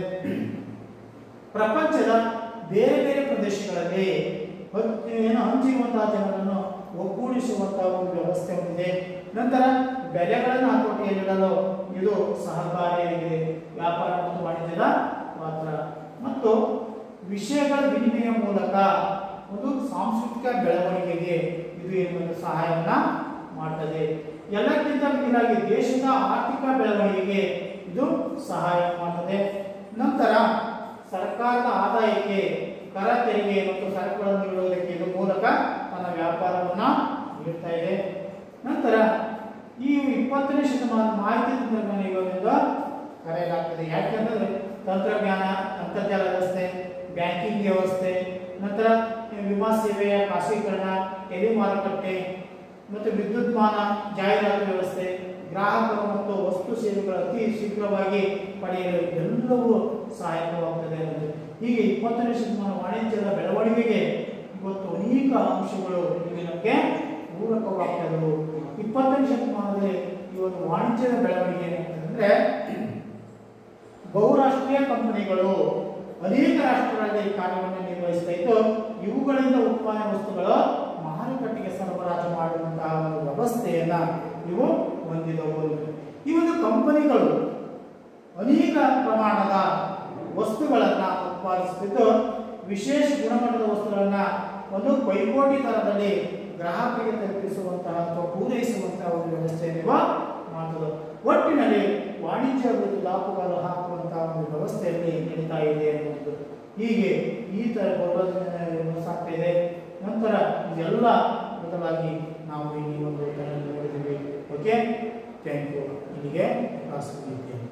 ಪ್ರಪಂಚದ ಬೇರೆ ಬೇರೆ ಪ್ರದೇಶಗಳಲ್ಲಿ ಹತ್- ಏನು ಹಂಚಿರುವಂತಹ ಜನರನ್ನು ಒಗ್ಗೂಡಿಸುವಂತಹ ಒಂದು ವ್ಯವಸ್ಥೆ ಹೊಂದಿದೆ ನಂತರ ಬೆಲೆಗಳನ್ನು ಹತೋಟಿಯಲ್ಲಿಡಲು ಇದು ಸಹಕಾರಿಯಾಗಿದೆ ವ್ಯಾಪಾರ ಮತ್ತು ವಾಣಿಜ್ಯದ ಪಾತ್ರ ಮತ್ತು ವಿಷಯಗಳ ವಿನಿಮಯ ಮೂಲಕ ಒಂದು ಸಾಂಸ್ಕೃತಿಕ ಬೆಳವಣಿಗೆಗೆ ಇದು ಏನು ಒಂದು ಸಹಾಯವನ್ನ ಮಾಡ್ತದೆ ಎಲ್ಲಕ್ಕಿಂತ ಮಿಗಿಲಾಗಿ ದೇಶದ ಆರ್ಥಿಕ ಬೆಳವಣಿಗೆಗೆ ಇದು ಸಹಾಯ ಮಾಡ್ತದೆ ನಂತರ ಸರ್ಕಾರದ ಆದಾಯಕ್ಕೆ ಕರ ತೆರಿಗೆ ಮತ್ತು ಸರಕುಗಳನ್ನು ನೀಡುವುದಕ್ಕೆ ಇದು ಮೂಲಕ ತನ್ನ ವ್ಯಾಪಾರವನ್ನ ನೀಡ್ತಾ ಇದೆ ನಂತರ ಈ ಇಪ್ಪತ್ತನೇ ಶತಮಾನ ಮಾಹಿತಿ ತಂತ್ರಜ್ಞಾನ ಯುಗವೆಂದು ಕರೆಯಲಾಗ್ತದೆ ಯಾಕೆಂದ್ರೆ ತಂತ್ರಜ್ಞಾನ ಅಂತರ್ಜಾಲ ವ್ಯವಸ್ಥೆ ಬ್ಯಾಂಕಿಂಗ್ ವ್ಯವಸ್ಥೆ ನಂತರ ವಿಮಾ ಸೇವೆಯ ಖಾಸಗೀಕರಣ ಟೆಲಿ ಮಾರುಕಟ್ಟೆ ಮತ್ತು ವಿದ್ಯುನ್ಮಾನ ಜಾಹೀರಾತು ವ್ಯವಸ್ಥೆ ಗ್ರಾಹಕರು ಮತ್ತು ವಸ್ತು ಸೇವೆಗಳು ಅತಿ ಶೀಘ್ರವಾಗಿ ಪಡೆಯಲು ಎಲ್ಲವೂ ಸಹಾಯಕವಾಗುತ್ತದೆ ಅನ್ನೋದು ಹೀಗೆ ಇಪ್ಪತ್ತನೇ ಶತಮಾನ ವಾಣಿಜ್ಯದ ಬೆಳವಣಿಗೆಗೆ ಇವತ್ತು ಅನೇಕ ಅಂಶಗಳು ಇಲ್ಲಿ ನಮಗೆ ಪೂರಕವಾಗ್ತದವು ಇಪ್ಪತ್ತನೇ ಶತಮಾನದಲ್ಲಿ ಈ ಒಂದು ವಾಣಿಜ್ಯದ ಬೆಳವಣಿಗೆ ಏನಾಗ್ತದೆ ಬಹುರಾಷ್ಟ್ರೀಯ ಕಂಪನಿಗಳು ಅನೇಕ ರಾಷ್ಟ್ರಗಳಲ್ಲಿ ಕಾರ್ಯವನ್ನು ನಿರ್ವಹಿಸ್ತಾ ಇದ್ದು ಇವುಗಳಿಂದ ಉತ್ಪಾದನೆ ವಸ್ತುಗಳು ಮಾರುಕಟ್ಟೆಗೆ ಸರಬರಾಜು ಮಾಡುವಂತಹ ಒಂದು ವ್ಯವಸ್ಥೆಯನ್ನ ಇವು ಹೊಂದಿದವು ಈ ಒಂದು ಕಂಪನಿಗಳು ಅನೇಕ ಪ್ರಮಾಣದ ವಸ್ತುಗಳನ್ನ ಉತ್ಪಾದಿಸುತ್ತಿದ್ದು ವಿಶೇಷ ಗುಣಮಟ್ಟದ ವಸ್ತುಗಳನ್ನ ಒಂದು ಪೈಪೋಟಿ ದರದಲ್ಲಿ ಗ್ರಾಹಕರಿಗೆ ತಲುಪಿಸುವಂತಹ ಅಥವಾ ಪೂರೈಸುವಂತಹ ಒಂದು ವ್ಯವಸ್ಥೆಯನ್ನು ಇವ ಮಾಡ್ತದೆ ಒಟ್ಟಿನಲ್ಲಿ ವಾಣಿಜ್ಯ ಅಭಿವೃದ್ಧಿ ಲಾಭಗಳು ಹಾಕುವಂತಹ ಒಂದು ವ್ಯವಸ್ಥೆಯಲ್ಲಿ ನಡೀತಾ ಇದೆ ಅನ್ನುವುದು ಹೀಗೆ ಈ ತರ ಬದಲಾವಣೆ ಸಾಗ್ತಾ ಇದೆ ನಂತರ ಇದೆಲ್ಲ ಬದಲಾಗಿ ನಾವು ಇಲ್ಲಿ ಒಂದು ನೋಡಿದ್ದೀವಿ ಓಕೆ ಥ್ಯಾಂಕ್ ಯು ಇಲ್ಲಿಗೆ ಕ್ಲಾಸ್ ಮುಗಿಯುತ್ತೆ